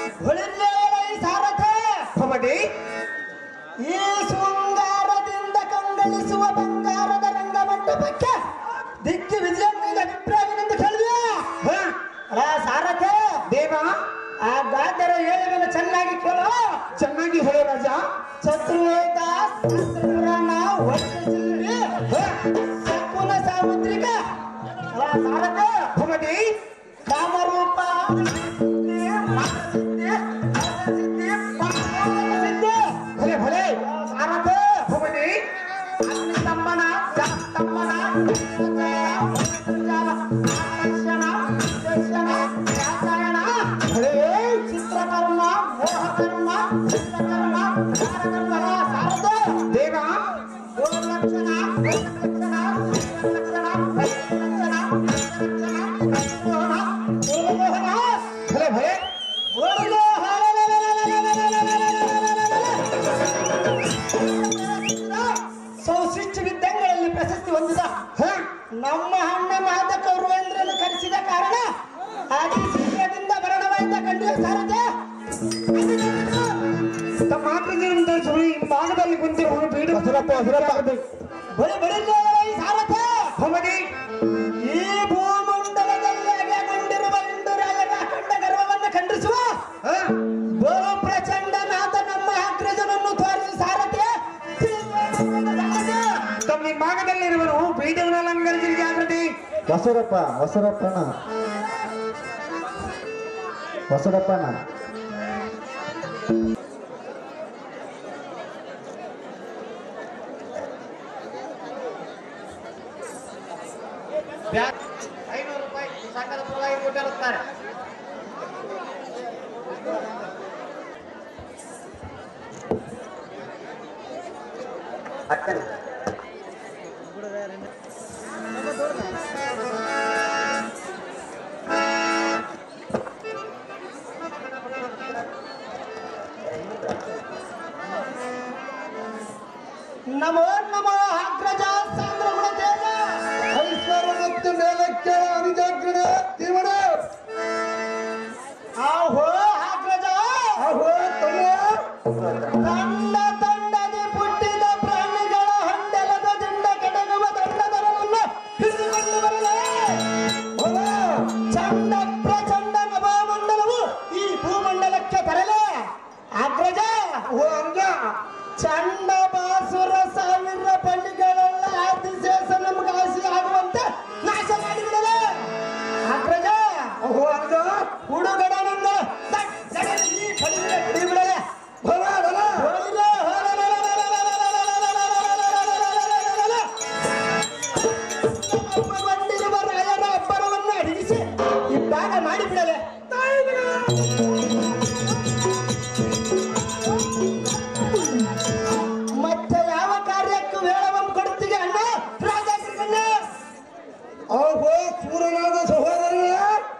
ಸಾರಥೆ ಭವತಿ ಈ ಶೃಂಗಾರದಿಂದ ಕಂಗಳಿಸುವ ಬಂಗಾರದ ರಂಗಮಂಟಪಕ್ಕೆ ದಿಕ್ಕಿ ವಿಜಯನಿಂದ ಅಭಿಪ್ರಾಯವೆಂದು ಕೇಳಿದ್ಯಾ ಹ ಅಲ್ಲ ಸಾರಥೆ ದೇವ ಆ ಗಾದರ ಹೇಳಿದನ್ನು ಚೆನ್ನಾಗಿ ಕೇಳೋ ಚೆನ್ನಾಗಿ ಹೇಳು ರಾಜ ಚತುರ್ವೇದ ಶಾಸ್ತ್ರಪುರಾಣ ವರ್ಷಶಿಲ್ಪಿ ಶಕುನ ಸಾಮುದ್ರಿಕ ಅಲ್ಲ ಸಾರಥೆ ಭವತಿ ಕಾಮರೂಪ ಸಿದ್ಧಿ, ಮಹಾಸಿದ್ಧಿ, ಅರ್ಥಸಿದ್ಧಿ, ಪಾಪಸಿದ್ಧಿ. ಭಲೆ ಭಲೆ ಸಾರಥೆ ಭವತಿ ಅಗ್ನಿಸ್ತಂಭನ, ಜಲಸ್ತಂಭನ, ಜಲಸಂಚಾರ, ಆಕರ್ಷಣ, ನಿರ್ದೇಶನ, ವ್ಯಾಸಾಯನ, ಭಲೆ ಚಿತ್ರಕರ್ಮ ಮೋಹಕರ್ಮ ಚಿತ್ರಕರ್ಮ ಜ್ಞಾನಕರ್ಮಗಳ ಸಾರಥೆ ದೇವ ಗೋಲಕ್ಷಣ ಗೋಲಕ್ಷಣ ಗೋಲಕ್ಷಣ ಗೋಲಕ್ಷಣ ಗೋಲಕ್ಷಣ ಗೋಲಮೋಹನ ಭಲೆ ಭಲೆ ಸೌಶಿಷ್ಯ ವಿದ್ಯಂಗಳಲ್ಲಿ ಪ್ರಶಸ್ತಿ ಹೊಂದಿದ ಹ ನಮ್ಮ ಅಣ್ಣನಾದ ಕೌರವೇಂದ್ರನು ಕರೆಸಿದ ಕಾರಣ ಆದಿ ಶೀಘ್ರದಿಂದ ಮರಣವಾಯ್ತ ಕಂಡು ಸಾರಥೆ ತಮ್ಮ ಆಕೃತಿಯಿಂದ ಸುಳಿ ಹಿಂಭಾಗದಲ್ಲಿ ಕುಂತಿರುವನು ಬೀಡು ಹಸುರಪ್ಪ ಹಸುರಪ್ಪ ಬಳಿ ಬಳಿ ಸಾರಥೆ ಭವತಿ ಈ ಭೂಮಂಡಲದಲ್ಲಿ ಅಗೆಗೊಂಡಿರುವ ಇಂದುರಾಯನ ಅಖಂಡ ಗರ್ವವನ್ನು ಖಂಡಿಸುವ ಹ ಬಹು ಪ್ರಚಂಡನಾದ ನಮ್ಮ ಅಗ್ರಜನನ್ನು ತೋರಿಸಿ ಸಾರಥಿ ತಮ್ಮ ಹಿಂಭಾಗದಲ್ಲಿರುವನು ಬೀಡವನ್ನು ಅಲಂಕರಿಸಿ ಜಾಗೃತಿ ಹೊಸರಪ್ಪ ಹೊಸರಪ್ಪನ ಹೊಸರಪ್ಪನ ಬ್ಯಾಗ್ ಐನೂರು ರೂಪಾಯಿ ಸಂಘದ ಪರವಾಗಿ ಕೊಟ್ಟಿರುತ್ತಾರೆ ನಮೋ ನಮೋ ಅಗ್ರಜ ಸಾಂದ್ರ ಗುಣ ತೇಜ ಐಶ್ವರ್ಯ ಮತ್ತು ಮೇಲಕ್ಕೆ ಅನುಜಾಗ್ರಣ ತೀವಣ ಆಹೋ ಅಗ್ರಜ ಅಹೋ ತಮ್ಮ ತಂಡ ತಂಡದಿ ಹುಟ್ಟಿದ ಪ್ರಾಣಿಗಳ ಹಂಡೆಲದ ದಿಂಡ ಕೆಡಗುವ ದಂಡದರವನ್ನು ಹಿಡಿದುಕೊಂಡು ಬರಲೇ ಹೊಲ ಚಂಡ ಪ್ರಚಂಡ ನಭಾಮಂಡಲವು ಈ ಭೂಮಂಡಲಕ್ಕೆ ಬರಲೇ ಅಗ್ರಜ ಓ ಅಂಜ ಚಂಡ ಬಾಸುರ ಸಾವಿರ ಬಳ್ಳಿಗಳೆಲ್ಲ ಆದಿಶೇಷ ನಮ್ಗೆ ಆಸಿ ಆಗುವಂತೆ ನಾಶ ಮಾಡಿಬಿಡಲೇ ಅಗ್ರಜ ಅಹೋ ಅಂಜ ಹುಡುಗಡನನ್ನ ದಟ್ ದಡನೆ ಈ ಕಡಿಮೆ ಹಿಡಿಬಿಡಲೇ ಹೊಲ ಹೊಲ ಹೊರಲಿಲ್ಲ, ಹೊರಲಿಲ್ಲ. ಅಪ್ಪಗೊಂಡಿರುವ ರಾಯರ ಅಬ್ಬರವನ್ನು ಅಡಗಿಸಿ ಇಬ್ಬಾಗ ಮಾಡಿಬಿಡಲೆ ಮತ್ತೆ ಯಾವ ಕಾರ್ಯಕ್ಕೂ ವೇಳವನ್ನು ಕೊಡ್ತೀವಿ ಅಣ್ಣ ರಾಜಾಗ್ರಗಣ್ಣ ಅಹೋ ಸೂರನಾದ ಸಹೋದರನೇ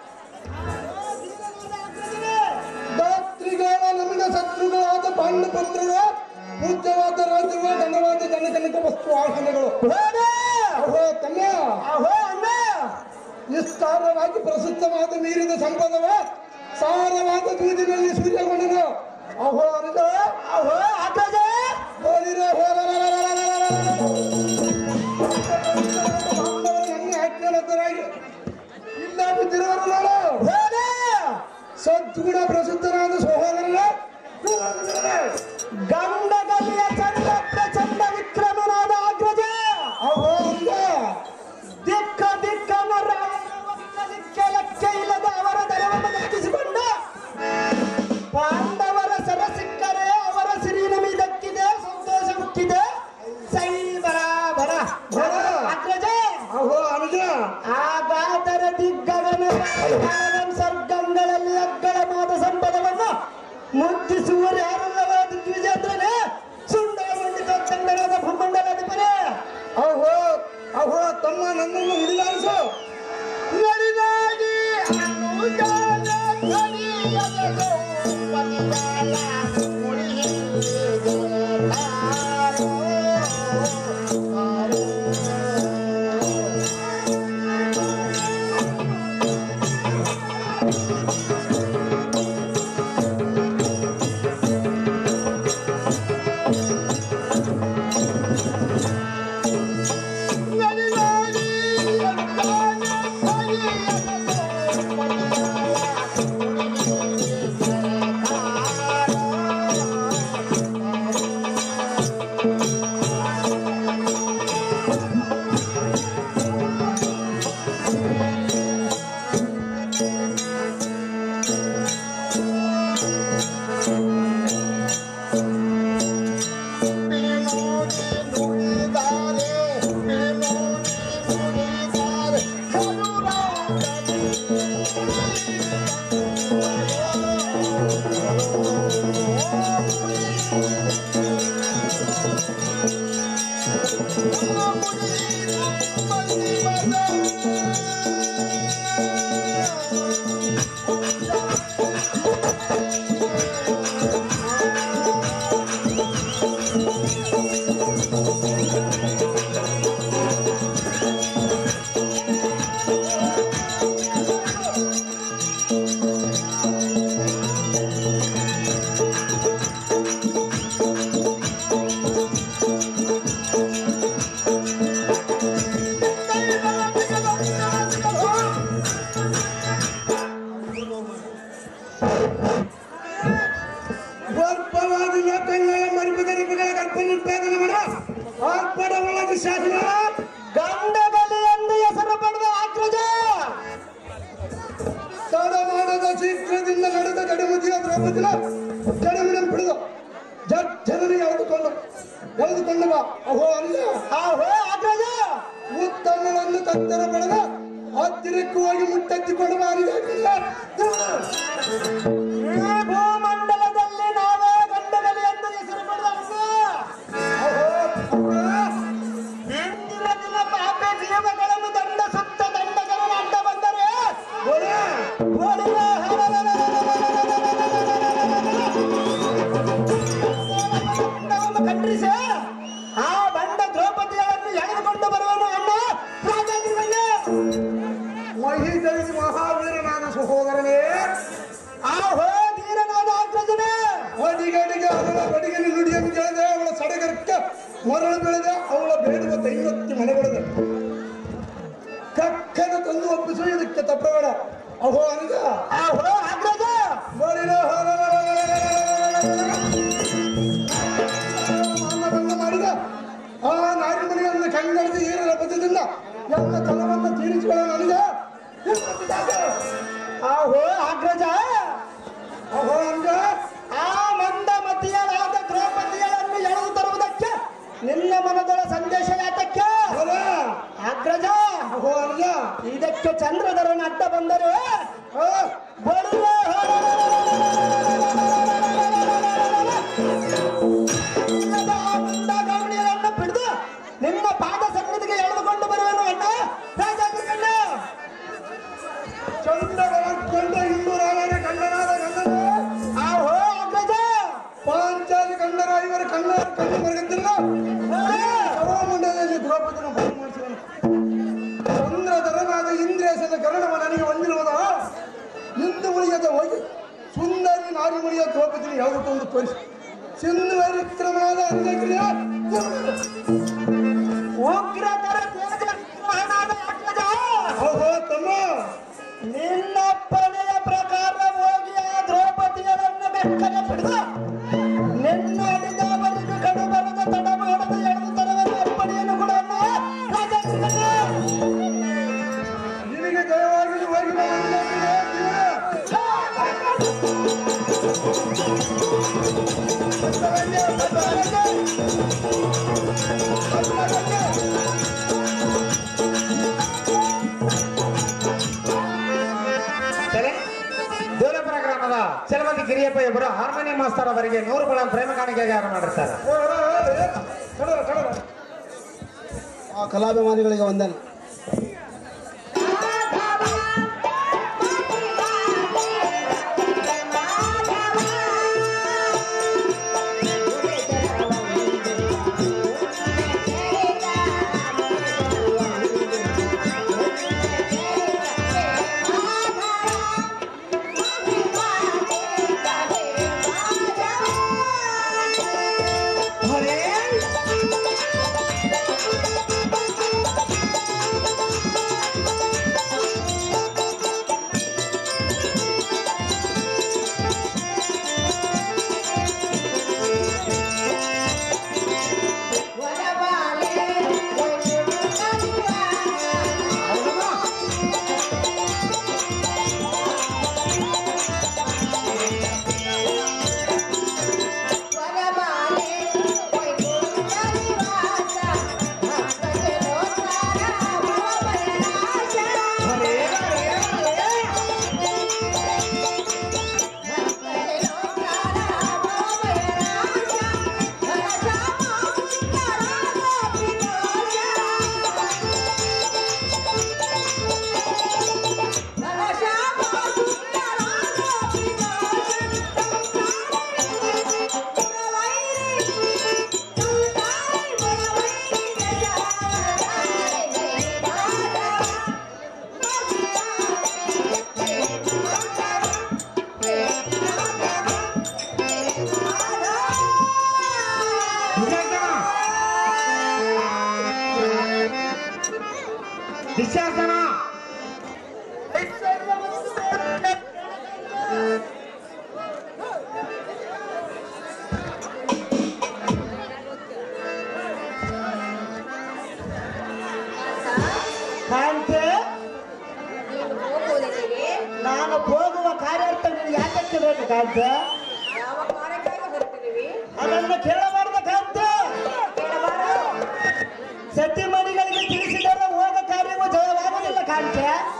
ದಾತ್ರಿಗಳ ನಮಗೆ ಶತ್ರುಗಳಾದ ಪಾಂಡು ಪುತ್ರರು ಪೂಜ್ಯವಾದ ರಾಜ್ಯಗಳ ಧನವಾದ ಜನಜನಿತ ವಸ್ತು ವಾಹನಗಳು ಅಹೋ ತಮ್ಮ ಅಹೋ ಅಣ್ಣ ವಿಸ್ತಾರವಾಗಿ ಪ್ರಸಿದ್ಧವಾದ ಮೀರಿದ ಸಂಪದವ ಸಾರವಾದ ದೂದಿನಲ್ಲಿ ಸೂರ್ಯಗೊಂಡನು ಅಹೋ ಅಂದ ಅಹೋ ಅಗ್ರಜ ಹೋಲಿರೋ ನನ್ನ ಆಜ್ಞಾನತರಾಗಿ ಇಲ್ಲ ಬಿದ್ದಿರೋರು ನೋಡು ಹೋದ ಸದ್ಗುಣ ಪ್ರಸಿದ್ಧನಾದ ಸಹೋದರನ ಗಂಡಗಲಿಯ ಚಂಡ ಪ್ರಚಂಡ ವಿಕ್ರಮನಾದ ಅಗ್ರಜ ಅಹೋ ಅಂದ ದಿಕ್ಕ ದಿಕ್ಕನ ರಾಯನ ಒಕ್ಕ ದಿಕ್ಕ ಲೆಕ್ಕ ಇಲ್ಲದ ಅವರ ದರವನ್ನು ದಕ್ಕಿಸಿಕೊಂಡ ಪಾಂಡವರ ಸರ ಸಿಕ್ಕರೆ ಅವರ ಸಿರಿನ ಮೀದಕ್ಕಿದೆ ಸಂತೋಷ ಮುಕ್ಕಿದೆ ಸೈ ಬರ ಬರ ಬರ. ಅಗ್ರಜ ಅಹೋ ಅನುಜ ಆಗಾದರ ದಿಗ್ಗಗನ ಪಾತಾಳಂ ಸರ್ಗಂಗಳಲ್ಲಿ ಅಗ್ಗಳ ಮಾದ ಸಂಪದವನ್ನು ಮುದ್ದಿಸುವರು ಯಾರಲ್ಲವಾದ ದ್ವಿಜೇಂದ್ರನೇ ಸುಂಡ ಮಂಡಿತ ಚಂದನಾದ ಭೂಮಂಡಲಾಧಿಪನೇ ಅಹೋ ಅಹೋ ತಮ್ಮ ನನ್ನನ್ನು ಹಿಡಿದಾರಿಸು ನರಿನಾಡಿ ಅನುಜಾನ ಧ್ವನಿಯದೆಯೋ ಪತಿಯಾಲ ಮುಳಿಹಿದೆ ಕಾರೋ, ಕಾರೋ. ಗೋರ್ಪವಾದಿ ಲೋಕಗಳ ಮರಿಪದರಿಪಗಳ ಕಲ್ಪನಿರ್ಪೇದನ ಮಾಡ ಆರ್ಪಡ ಒಳಗೆ ಶಾಸನ ಗಂಡಗಲಿ ಎಂದು ಹೆಸರು ಪಡೆದ ಅಗ್ರಜ ತಡ ಮಾಡದ ಶೀಘ್ರದಿಂದ ನಡೆದ ಗಡಿಮುದಿಯ ದ್ರೌಪದಿನ ಗಡಿಮಿನ ಬಿಡಿದು ಜಟ್ಟರನ್ನು ಎಳೆದುಕೊಂಡು ಎಳೆದುಕೊಂಡು ಬಾ ಅಹೋ ಅಲ್ಲ ಆಹೋ ಅಗ್ರಜ ಉತ್ತಮವನ್ನು ಕತ್ತರ ಪಡೆದ ಹತ್ತಿರಕ್ಕವಾಗಿ ಮುಟ್ಟೆತ್ತಿ ಕೊಡಬಾರಿದೆ ಈ ಭೂಮಂಡಲದಲ್ಲಿ ನಾವೇ ಗಂಡಗಲಿ ಎಂದು ಹೆಸರು ಪಡೆದವರು ಇಂದಿನ ದಿನ ಪಾಪೆ ಜೀವಗಳನ್ನು ದಂಡ ಸುತ್ತ ದಂಡಗಳನ್ನು ಅಡ್ಡ ಬಂದರೆ ಗೋಳಿನ ದಂಡವನ್ನು ಖಂಡಿಸಿ ಆ ಬಂಡ ದ್ರೌಪದಿಯನ್ನು ಎಳೆದುಕೊಂಡು ಬರುವನು ಅಣ್ಣ ರಾಜೇಂದ್ರನೇ ಮಹಿದಲ್ಲಿ ಮಹಾವೀರನಾದ ಸಹೋದರನೇ ಆಹೋ ಧೀರನಾದ ಅಗ್ರಜನೇ ಅಡಿಗಡಿಗೆ ಅವಳ ಬಡಿಗಲಿ ನುಡಿಯನ್ನು ಕೇಳಿದೆ ಅವಳ ಸಡಗರಕ್ಕೆ ಮರಳು ಬೆಳೆದೆ ಅವಳ ಬೇಡುವ ತೈಲತ್ತಿ ಮನೆ ಬೆಳೆದೆ ಕಕ್ಕನ ತಂದು ಒಪ್ಪಿಸುವ ಇದಕ್ಕೆ ತಪ್ಪಬೇಡ ಅಹೋ ಅನಿಗ ಆಹೋ ಅಗ್ರಜ ಬಳಿರ ಮಾನವಂಗ ಮಾಡಿದ ಆ ನಾರಿಮಣಿಯನ್ನು ಕಣ್ಣಡಿಸಿ ಈರರ ಬದ್ಧದಿಂದ ಎಲ್ಲ ತನವನ್ನು ತೀರಿಸಿಕೊಳ್ಳ ನನಗೆ ಆಹೋ ಅಗ್ರಜ ಅಹೋ ಅನಿಗ ಆ ಮಂದ ಮತಿಯರಾದ ದ್ರೌಪದಿಗಳನ್ನು ಎಳೆದು ತರುವುದಕ್ಕೆ ನಿನ್ನ ಮನದೊಳ ಸಂದೇಶ ಯಾತಕ್ಕೆ ಹೊರ ಅಗ್ರಜ ಅಹೋ ಅನಿಗ ಇದಕ್ಕೆ ಚಂದ್ರಧರನ ಅಡ್ಡ ಬಂದರೆ ಆ ಬರುವ ಗೌಣಿಯರನ್ನು ಬಿಡಿದು ನಿಮ್ಮ ಪಾದ ಸನ್ನಿಧಿಗೆ ಎಳೆದುಕೊಂಡು ಬರುವನು ಅಣ್ಣ ರಾಜಾಗ್ರಗಣ್ಣ ಚಂದ್ರಗಳ ಕಂಡ ಹಿಂದೂ ರಾಮನ ಕಂಡನಾದ ಗಂಡನ ಆಹೋ ಅಗ್ರಜ ಪಾಂಚಾಲಿ ಕಂಡರ ಇವರ ಕಣ್ಣ ಕಣ್ಣು ಬರಗತ್ತಿಲ್ಲ ಸಭಾಮಂಡಲದಲ್ಲಿ ದ್ರೌಪದಿನ ಬಯಲು ಮಾಡಿಸಿದನು ಚಂದ್ರಧರನಾದ ಇಂದ್ರೇಶನ ಕರ್ಣವ ನನಗೆ ಹೊಂದಿರುವುದ ಇಂದು ಉಳಿಯದ ಹೋಗಿ ಸುಂದರಿ ನಾರಿ ಮುಳಿಯ ದ್ರೌಪದಿನ ಯಾವುದಕ್ಕೊಂದು ತೋರಿಸಿ ಸಿಂಧು ವಿಕ್ರಮನಾದ ಅಂತ್ಯಕ್ರಿಯೆ ಉಗ್ರತರ ತೇಜಸ್ವಿನಾದ ಅಗ್ರಜ ಓಹೋ ತಮ್ಮ ನಿನ್ನಪ್ಪಣೆಯ ಪ್ರಕಾರ ಹೋಗಿ ಆ ದ್ರೌಪದಿಯರನ್ನು ಬೆಕ್ಕನೆ ಬಿಡಿದು ನಿನ್ನ ಅಡಿದವರಿಗೆ ಕಡು ಬರದ ತಡ ಮಾಡದೆ ಎಳೆದು ತರುವನು ಅಪ್ಪಣೆಯನ್ನು ಕೂಡ ರಾಜಾಗ್ರಗಣ್ಣ ನಿನಗೆ ದಯವಾಗಿ ಹೋಗಿ ಬಾ ಅಂತ್ಯಕ್ರಿಯೆ ಜೀವನ. ಸರಿ ದೂರಪುರ ಗ್ರಾಮದ ಚಲಮತಿ ಗಿರಿಯಪ್ಪ ಇಬ್ಬರು ಹಾರ್ಮೋನಿಯಂ ಮಾಸ್ತರ್ ಅವರಿಗೆ ನೂರು ಬಳ ಪ್ರೇಮ ಕಾಣಿಕೆಗೆ ಯಾರು ಮಾಡಿರ್ತಾರೆ ಕಡಲ ಕಡಲ ಆ ಕಲಾಭಿಮಾನಿಗಳಿಗೆ ವಂದನೆ ವಿಶ್ವಾಸನ ಕಾಂತೆ ನೀನು ಹೋಗುವುದೆಲ್ಲಿಗೆ ನಾನು ಹೋಗುವ ಕಾರ್ಯಾರ್ಥ ನೀನು ಯಾಕೆ ಬೇಕು ಕಾಂತೆ ಯಾವ ಕಾರ್ಯಕ್ಕಾಗಿ ಹೊರಟಿರುವಿ ಅದನ್ನು ಕೇಳಬಾರ್ದ ಕಾಂತೆ ಕೇಳಬಾರದು ಸತ್ಯಮಣಿಗಳಿಗೆ ತಿಳಿಸಿದರೆ ಹೋಗ ಕಾರ್ಯವು ಜಯವಾಗುವುದಿಲ್ಲ ಕಾಂತೆ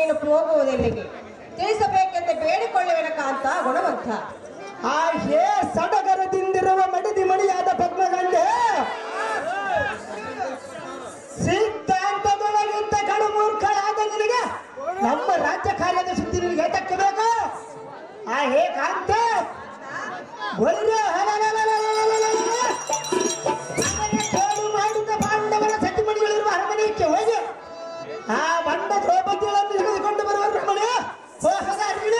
ನೀನು ಹೋಗುವುದೆಲ್ಲಿಗೆ ತಿಳಿಸಬೇಕೆಂದು ಬೇಡಿಕೊಳ್ಳುವೆನ ಕಾಂತ ಗುಣವಂತ ಆ ಹೇ ಸಡಗರದಿಂದಿರುವ ಮಡಿದಿ ಮಣಿಯಾದ ಪದ್ಮಗಂಡೆ ಸಿದ್ಧಾಂತದೊಳಗಿಂತ ಕಡು ಮೂರ್ಖಳಾದ ನಿನಗೆ ನಮ್ಮ ರಾಜ್ಯ ಕಾರ್ಯದ ಸುದ್ದಿ ನಿನಗೆ ಏತಕ್ಕೆ ಬೇಕು ಆ ಹೇ ಕಾಂತ ಒಳ್ಳೆ ಕೇಳು ಮಾಡಿದ ಪಾಂಡವರ ಸತಿಮಣಿಗಳಿರುವ ಅರಮನೆಗೆ ಹೋಗಿ ಆ ಬಂಡ ದ್ರೌಪದಿಗಳನ್ನು ಹಿಡಿದುಕೊಂಡು ಬರುವ ರಮಣೆ ಹೋಗದ ಅರಿವಿಡು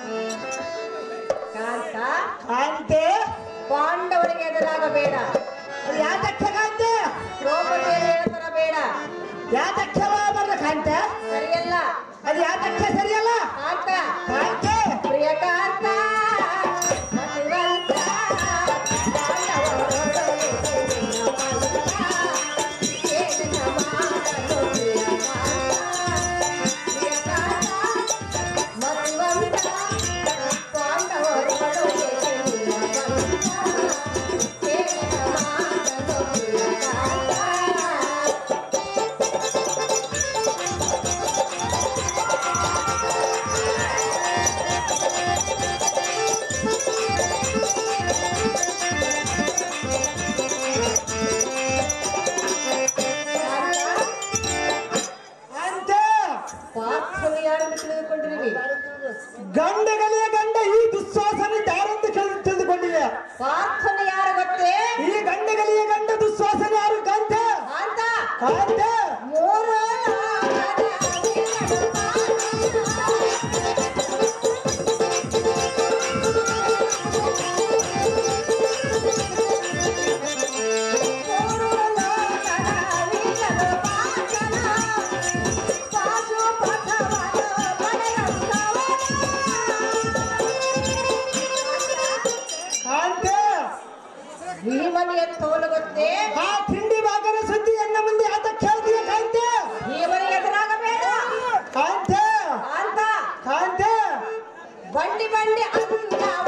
ಕಾಂತ ಕಾಂತೆ ಪಾಂಡವರಿಗೆ ಎದುರಾಗಬೇಡ ಅದು ಯಾತಕ್ಕೆ ಕಾಂತೆ ದ್ರೌಪದಿಯನ್ನು ಎಳೆತರಬೇಡ ಯಾತಕ್ಕೆ ಬರಲ್ಲ ಕಾಂತೆ ಸರಿಯಲ್ಲ ಅದು ಯಾತಕ್ಕೆ ಸರಿಯಲ್ಲ ಕಾಂತ ಕಾಂತೆ ಪ್ರಿಯ ಕಾಂತ ಮತಿವಂತ, ಪಾಂಡವರೊಡನೆ ನಿನ್ನ ಮಲ್ಲ. ಏನಿನ ಮಾಡಲು ಪ್ರಿಯ ಕಾಂತ? ಪ್ರಿಯ ಕಾಂತ, ಮತಿವಂತ, ಪಾಂಡವರೊಡನೆ ನಿನ್ನ ಮಲ್ಲ. ಏನಿನ ಮಾಡಲು ಪ್ರಿಯ ಕಾಂತ? ಕಾಂತೆ ಪಾರ್ಥನು ಯಾರೆಂದು ತಿಳಿದುಕೊಂಡಿರುವಿ ಗಂಡಗಲಿಯ ಗಂಡ ಈ ದುಶ್ವಾಸನೆ ಯಾರೆಂದು ಕೇಳಿ ತಿಳಿದುಕೊಂಡಿವೆ ಪಾರ್ಥನ ಯಾರು ಗೊತ್ತೇ ಈ ಗಂಡಗಲಿಯ ಗಂಡ ದುಶ್ವಾಸನೆ ಯಾರು ಕಾಂತೆ ಅಂತ ಕಾಂತೆ ಮೂರು ಲೋಕದ ಅಧೀನನು ಮೂರು ಲೋಕದ ಅಧೀನನು ಪಾರ್ಥನ. ಪಾಶುಪಥವನು ಪಡೆಯುತ್ತವನು. ಕಾಂತೆ ಭೀಮನಿಯ ತೋಲು ಗೊತ್ತೇ ಆ ತಿಂಡಿ ಭಾಗದ ಸುದ್ದಿ ಎನ್ನ ಮುಂದೆ ಯಾತಕ್ಕೆ ಹೇಳ್ತೀಯ ಕಾಂತೆ ಭೀಮನಿಗೆ ಎದುರಾಗಬೇಡ ಕಾಂತೆ ಅಂತ ಕಾಂತೆ ಬಂಡಿ ಬಂಡಿ ಅಂದವ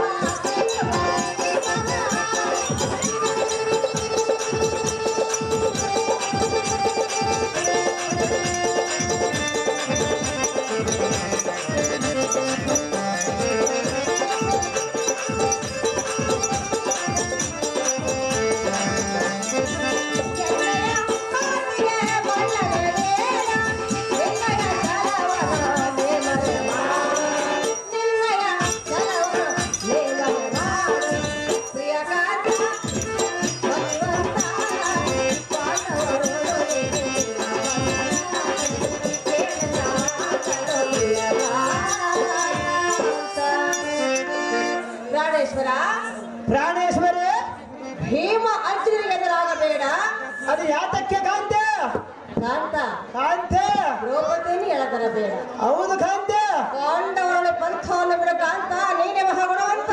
ಕೆನ್ನೆಯ ಮಾತಿಗೆ ಬಣ್ಣದ ವೇಳ, ನಿನ್ನಯ ಛಲವನ್ನು ನೇಮನೆ ಮಾಡು. ನಿನ್ನಯ ಛಲವನ್ನು ನೇಮನೆ ಮಾಡು. ಪ್ರಿಯ ಕಾಂತ, ಭಗವಂತ, ಪಾಂಡವರೊಡನೆ ನಿನ್ನ ಬಂಧನ. ಕೇಳಿದ ಮಾತನ್ನು ಪ್ರಿಯ ಕಾಂತ. ಪ್ರಾಣೇಶ್ವರ ಪ್ರಾಣೇಶ್ವರಿ ಭೀಮ ಅರ್ಜುನರಿಗೆ ಎದುರಾಗಬೇಡ ಅದು ಯಾತಕ್ಕೆ ಕಾಂತೆ ಕಾಂತ ಕಾಂತೆ ದ್ರೌಪದಿಯನ್ನು ಎಳೆದರಬೇಡ ಹೌದು ಕಾಂತೆ ಪಾಂಡವರೊಳ ಪಂಥವನ್ನು ಬಿಡ ಕಾಂತ ನೀನೇ ಮಹಾಗುಣವಂತ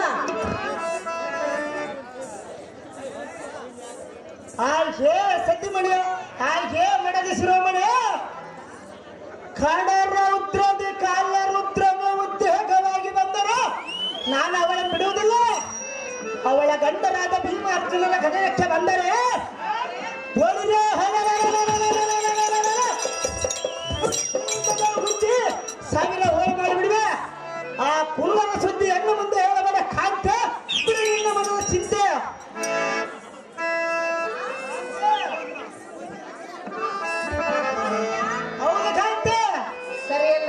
ಆಯ್ಕೆ ಸತಿಮಣಿ ಆಯ್ಕೆ ಮಡದ ಶಿರೋಮಣಿ ಕಡರ ರುದ್ರದಿ ಕಾಲ ರುದ್ರಮ ಉದ್ಯೋಗವಾಗಿ ಬಂದರು ನಾನು ಅವಳ ಬಿಡುವುದಿಲ್ಲ ಅವಳ ಗಂಡರಾದ ಭೀಮ ಅರ್ಜುನನ ಕದನಕ್ಕೆ ಬಂದರೆ ಒಲಿರೆ ಹುಚ್ಚಿ ಸಾವಿರ ಹೋಗಿ ಮಾಡಿಬಿಡುವೆ ಆ ಕುಲ್ಲನ ಸುದ್ದಿ ಹೆಣ್ಣು ಮುಂದೆ ಹೇಳಬೇಡ ಕಾಂತೆ ಬಿಡು ನಿನ್ನ ಮನದ ಚಿಂತೆ ಹೌದು ಕಾಂತೆ ಸರಿಯಲ್ಲ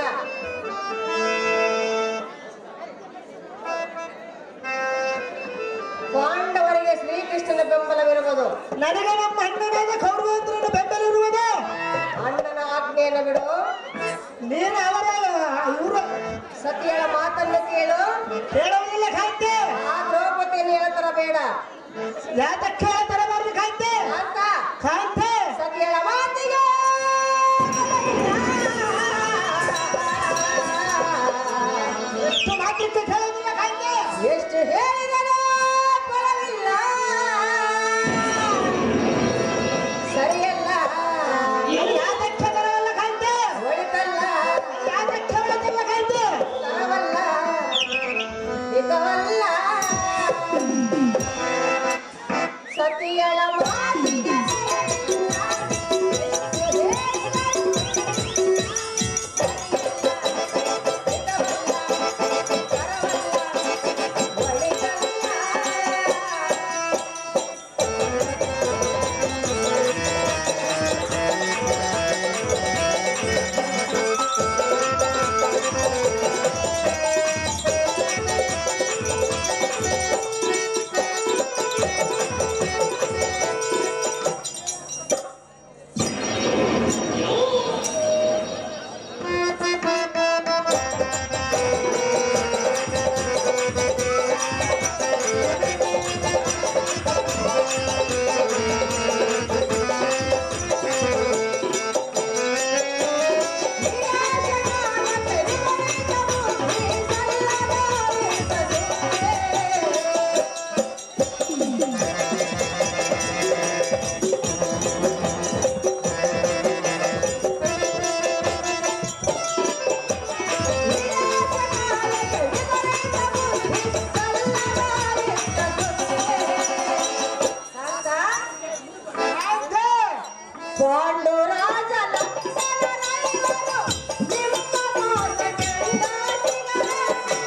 ಪಾಂಡವರಿಗೆ ಶ್ರೀಕೃಷ್ಣನ ಬೆಂಬಲವಿರುವುದು ನನಗೆ ನಮ್ಮ ಅಣ್ಣನಾದ ಕೌರವೇಂದ್ರನ ಬೆಂಬಲ ಇರುವುದು ಅಣ್ಣನ ಆಜ್ಞೆಯನ್ನು ಬಿಡು ನೀನು ಅವರ ಇವರು ಸತಿಯಳ ಮಾತನ್ನು ಕೇಳು ಹೇಳುವುದಿಲ್ಲ ಕಾಂತೆ ಆ ದ್ರೌಪದಿಯನ್ನು ಎಳೆತರಬೇಡ ಯಾತಕ್ಕೆ ತರಬಾರದು ಕಾಂತೆ ಕಾಂತ ಕಾಂತೆ ಸತಿಯಳ ಮಾತಿಗೆ ಎಷ್ಟು ಮಾತ್ರಕ್ಕೆ ಕೇಳುವುದಿಲ್ಲ ಕಾಂತೆ ಎಷ್ಟು ಹೇಳಿದರೂ ಫಲವಿಲ್ಲ ಸರಿಯಲ್ಲ ಅದು ಯಾತಕ್ಕೆ ತರವಲ್ಲ ಕಾಂತೆ ಒಳಿತಲ್ಲ ಯಾತಕ್ಕೆ ಒಳಗಿಲ್ಲ ಕಾಂತೆ ತರವಲ್ಲ ಹಿತವಲ್ಲ ಸತಿಯಳ ಮಾತಿಗೆ ಎಷ್ಟು ಹೇಳಿದರೂ ಪಾಂಡುರಾಜ ಲಕ್ಷ್ಮಣರೈವರು ನಿಮ್ಮ ಮಾತ ಕಂಡಾಡಿಗರೇ.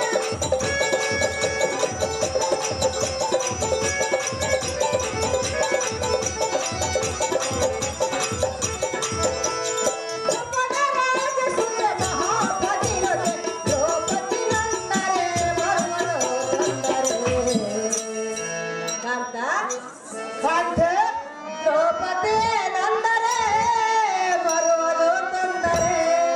ದ್ರುಪದರಾಜ ಸುತ ಮಹಾಪತಿರತೆ ದ್ರೌಪದಿ ನಂದರೆ ಬರುವರು ಅಂದರೆ. ಕಾಂತ ಕಾಂತೆ ದ್ರೌಪದಿ ನಂದರೆ ಬರುವುದು ತೊಂದರೆ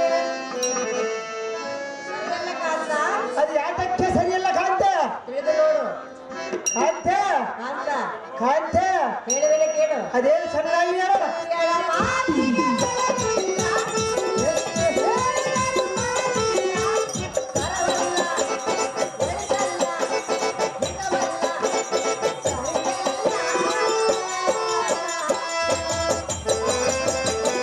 ಸರಿಯಲ್ಲ ಕಾಂತ ಅದು ಯಾತಕ್ಕೆ ಸರಿಯಲ್ಲ ಕಾಂತೆ ತಿಳಿದು ನೋಡು ಕಾಂತೆ ಕಾಂತ ಕಾಂತೆ ಹೇಳುವೆಲೆ ಕೇಳು ಅದೇನು ಚೆನ್ನಾಗಿ ಹೇಳು ಕೆಳ ಮಾತಿಗೆ ಬೆಳಕಿಲ್ಲ, ಎಷ್ಟು ಹೇಳಿದರೂ ಮನಸ್ಸಿಲ್ಲ. ಕರವಲ್ಲ, ಒಳಿತಲ್ಲ, ಹಿತವಲ್ಲ, ಸರಿಯಲ್ಲ.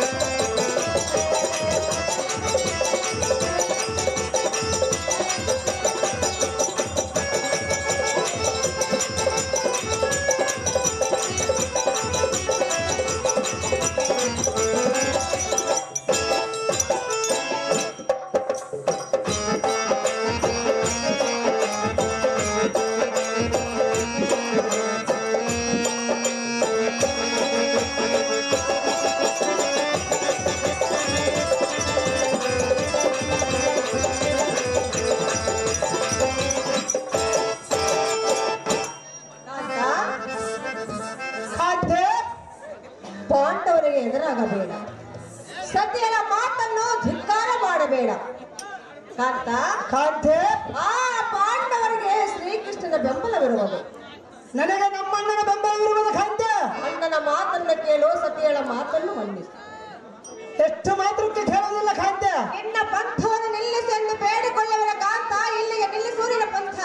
ಕಾಂತ ಕಾಂತೆ ಪಾಂಡವರಿಗೆ ಎದುರಾಗಬೇಡ ಸತಿಯರ ಮಾತನ್ನು ಧಿಕ್ಕಾರ ಮಾಡಬೇಡ ಕಾಂತ ಕಾಂತೆ ಆ ಪಾಂಡವರಿಗೆ ಶ್ರೀಕೃಷ್ಣನ ಬೆಂಬಲವಿರುವುದು ನನಗೆ ನಮ್ಮಣ್ಣನ ಬೆಂಬಲವಿರುವುದು ಕಾಂತೆ ಅಣ್ಣನ ಮಾತನ್ನು ಕೇಳು ಸತಿಯಳ ಮಾತನ್ನು ಮನ್ನಿಸು ಎಷ್ಟು ಮಾತ್ರಕ್ಕೆ ಕೇಳೋದಿಲ್ಲ ಕಾಂತೆ ನಿನ್ನ ಪಂಥವನ್ನು ನಿಲ್ಲಿಸಿ ಎಂದು ಬೇಡಿಕೊಳ್ಳುವರ ಕಾಂತ ಇಲ್ಲಿಗೆ ನಿಲ್ಲಿಸೂರಿನ ಪಂಥ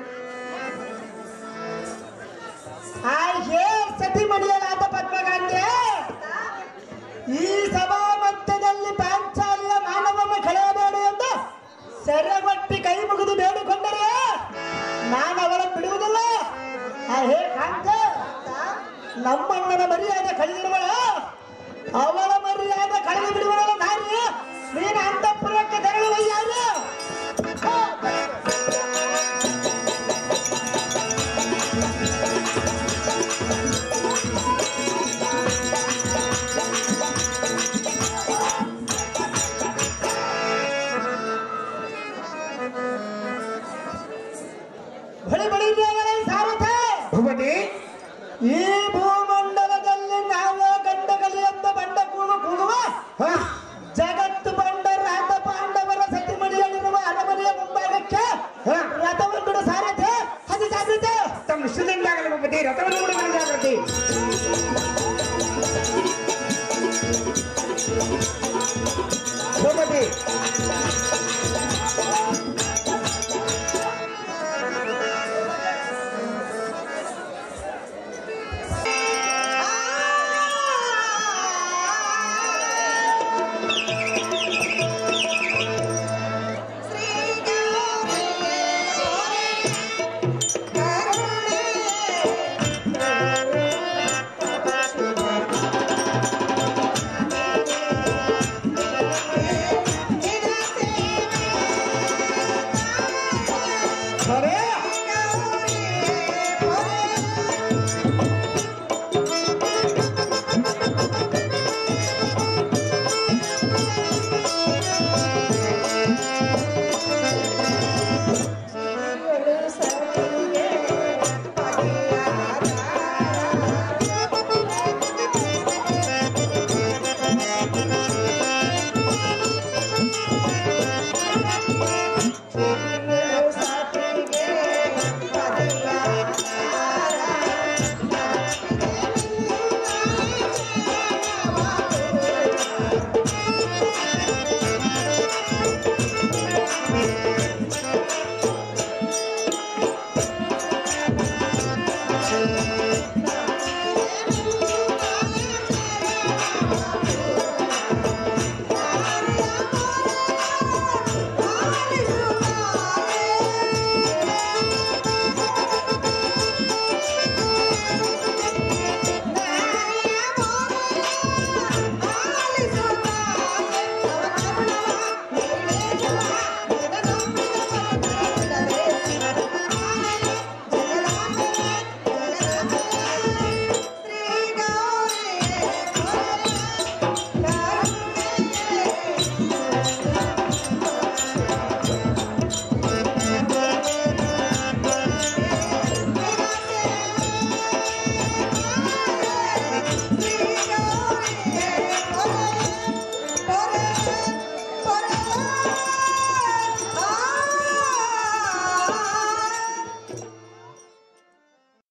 ಆ ಹೇ ಸತಿ ಮಡಿಯಲಾದ ಪದ್ಮಗಾಂಧಿ ಈ ಸಭಾ ಮಧ್ಯದಲ್ಲಿ ಪಾಂಚಾಲಿಯ ಮಾನವಮ್ಮ ಕಳೆಯಬೇಡ ಎಂದು ಸೆರೆಗೊಟ್ಟಿ ಕೈ ಮುಗಿದು ಬೇಡಿಕೊಂಡರೆ ನಾನು ಅವಳ ಬಿಡುವುದಿಲ್ಲ ಆ ಹೇ ಕಾಂತ ನಮ್ಮಣ್ಣನ ಮರ್ಯಾದೆ ಕಳೆದಿರುವಳ ಅವಳ ಮರ್ಯಾದೆ ಕಳೆದು ಬಿಡುವ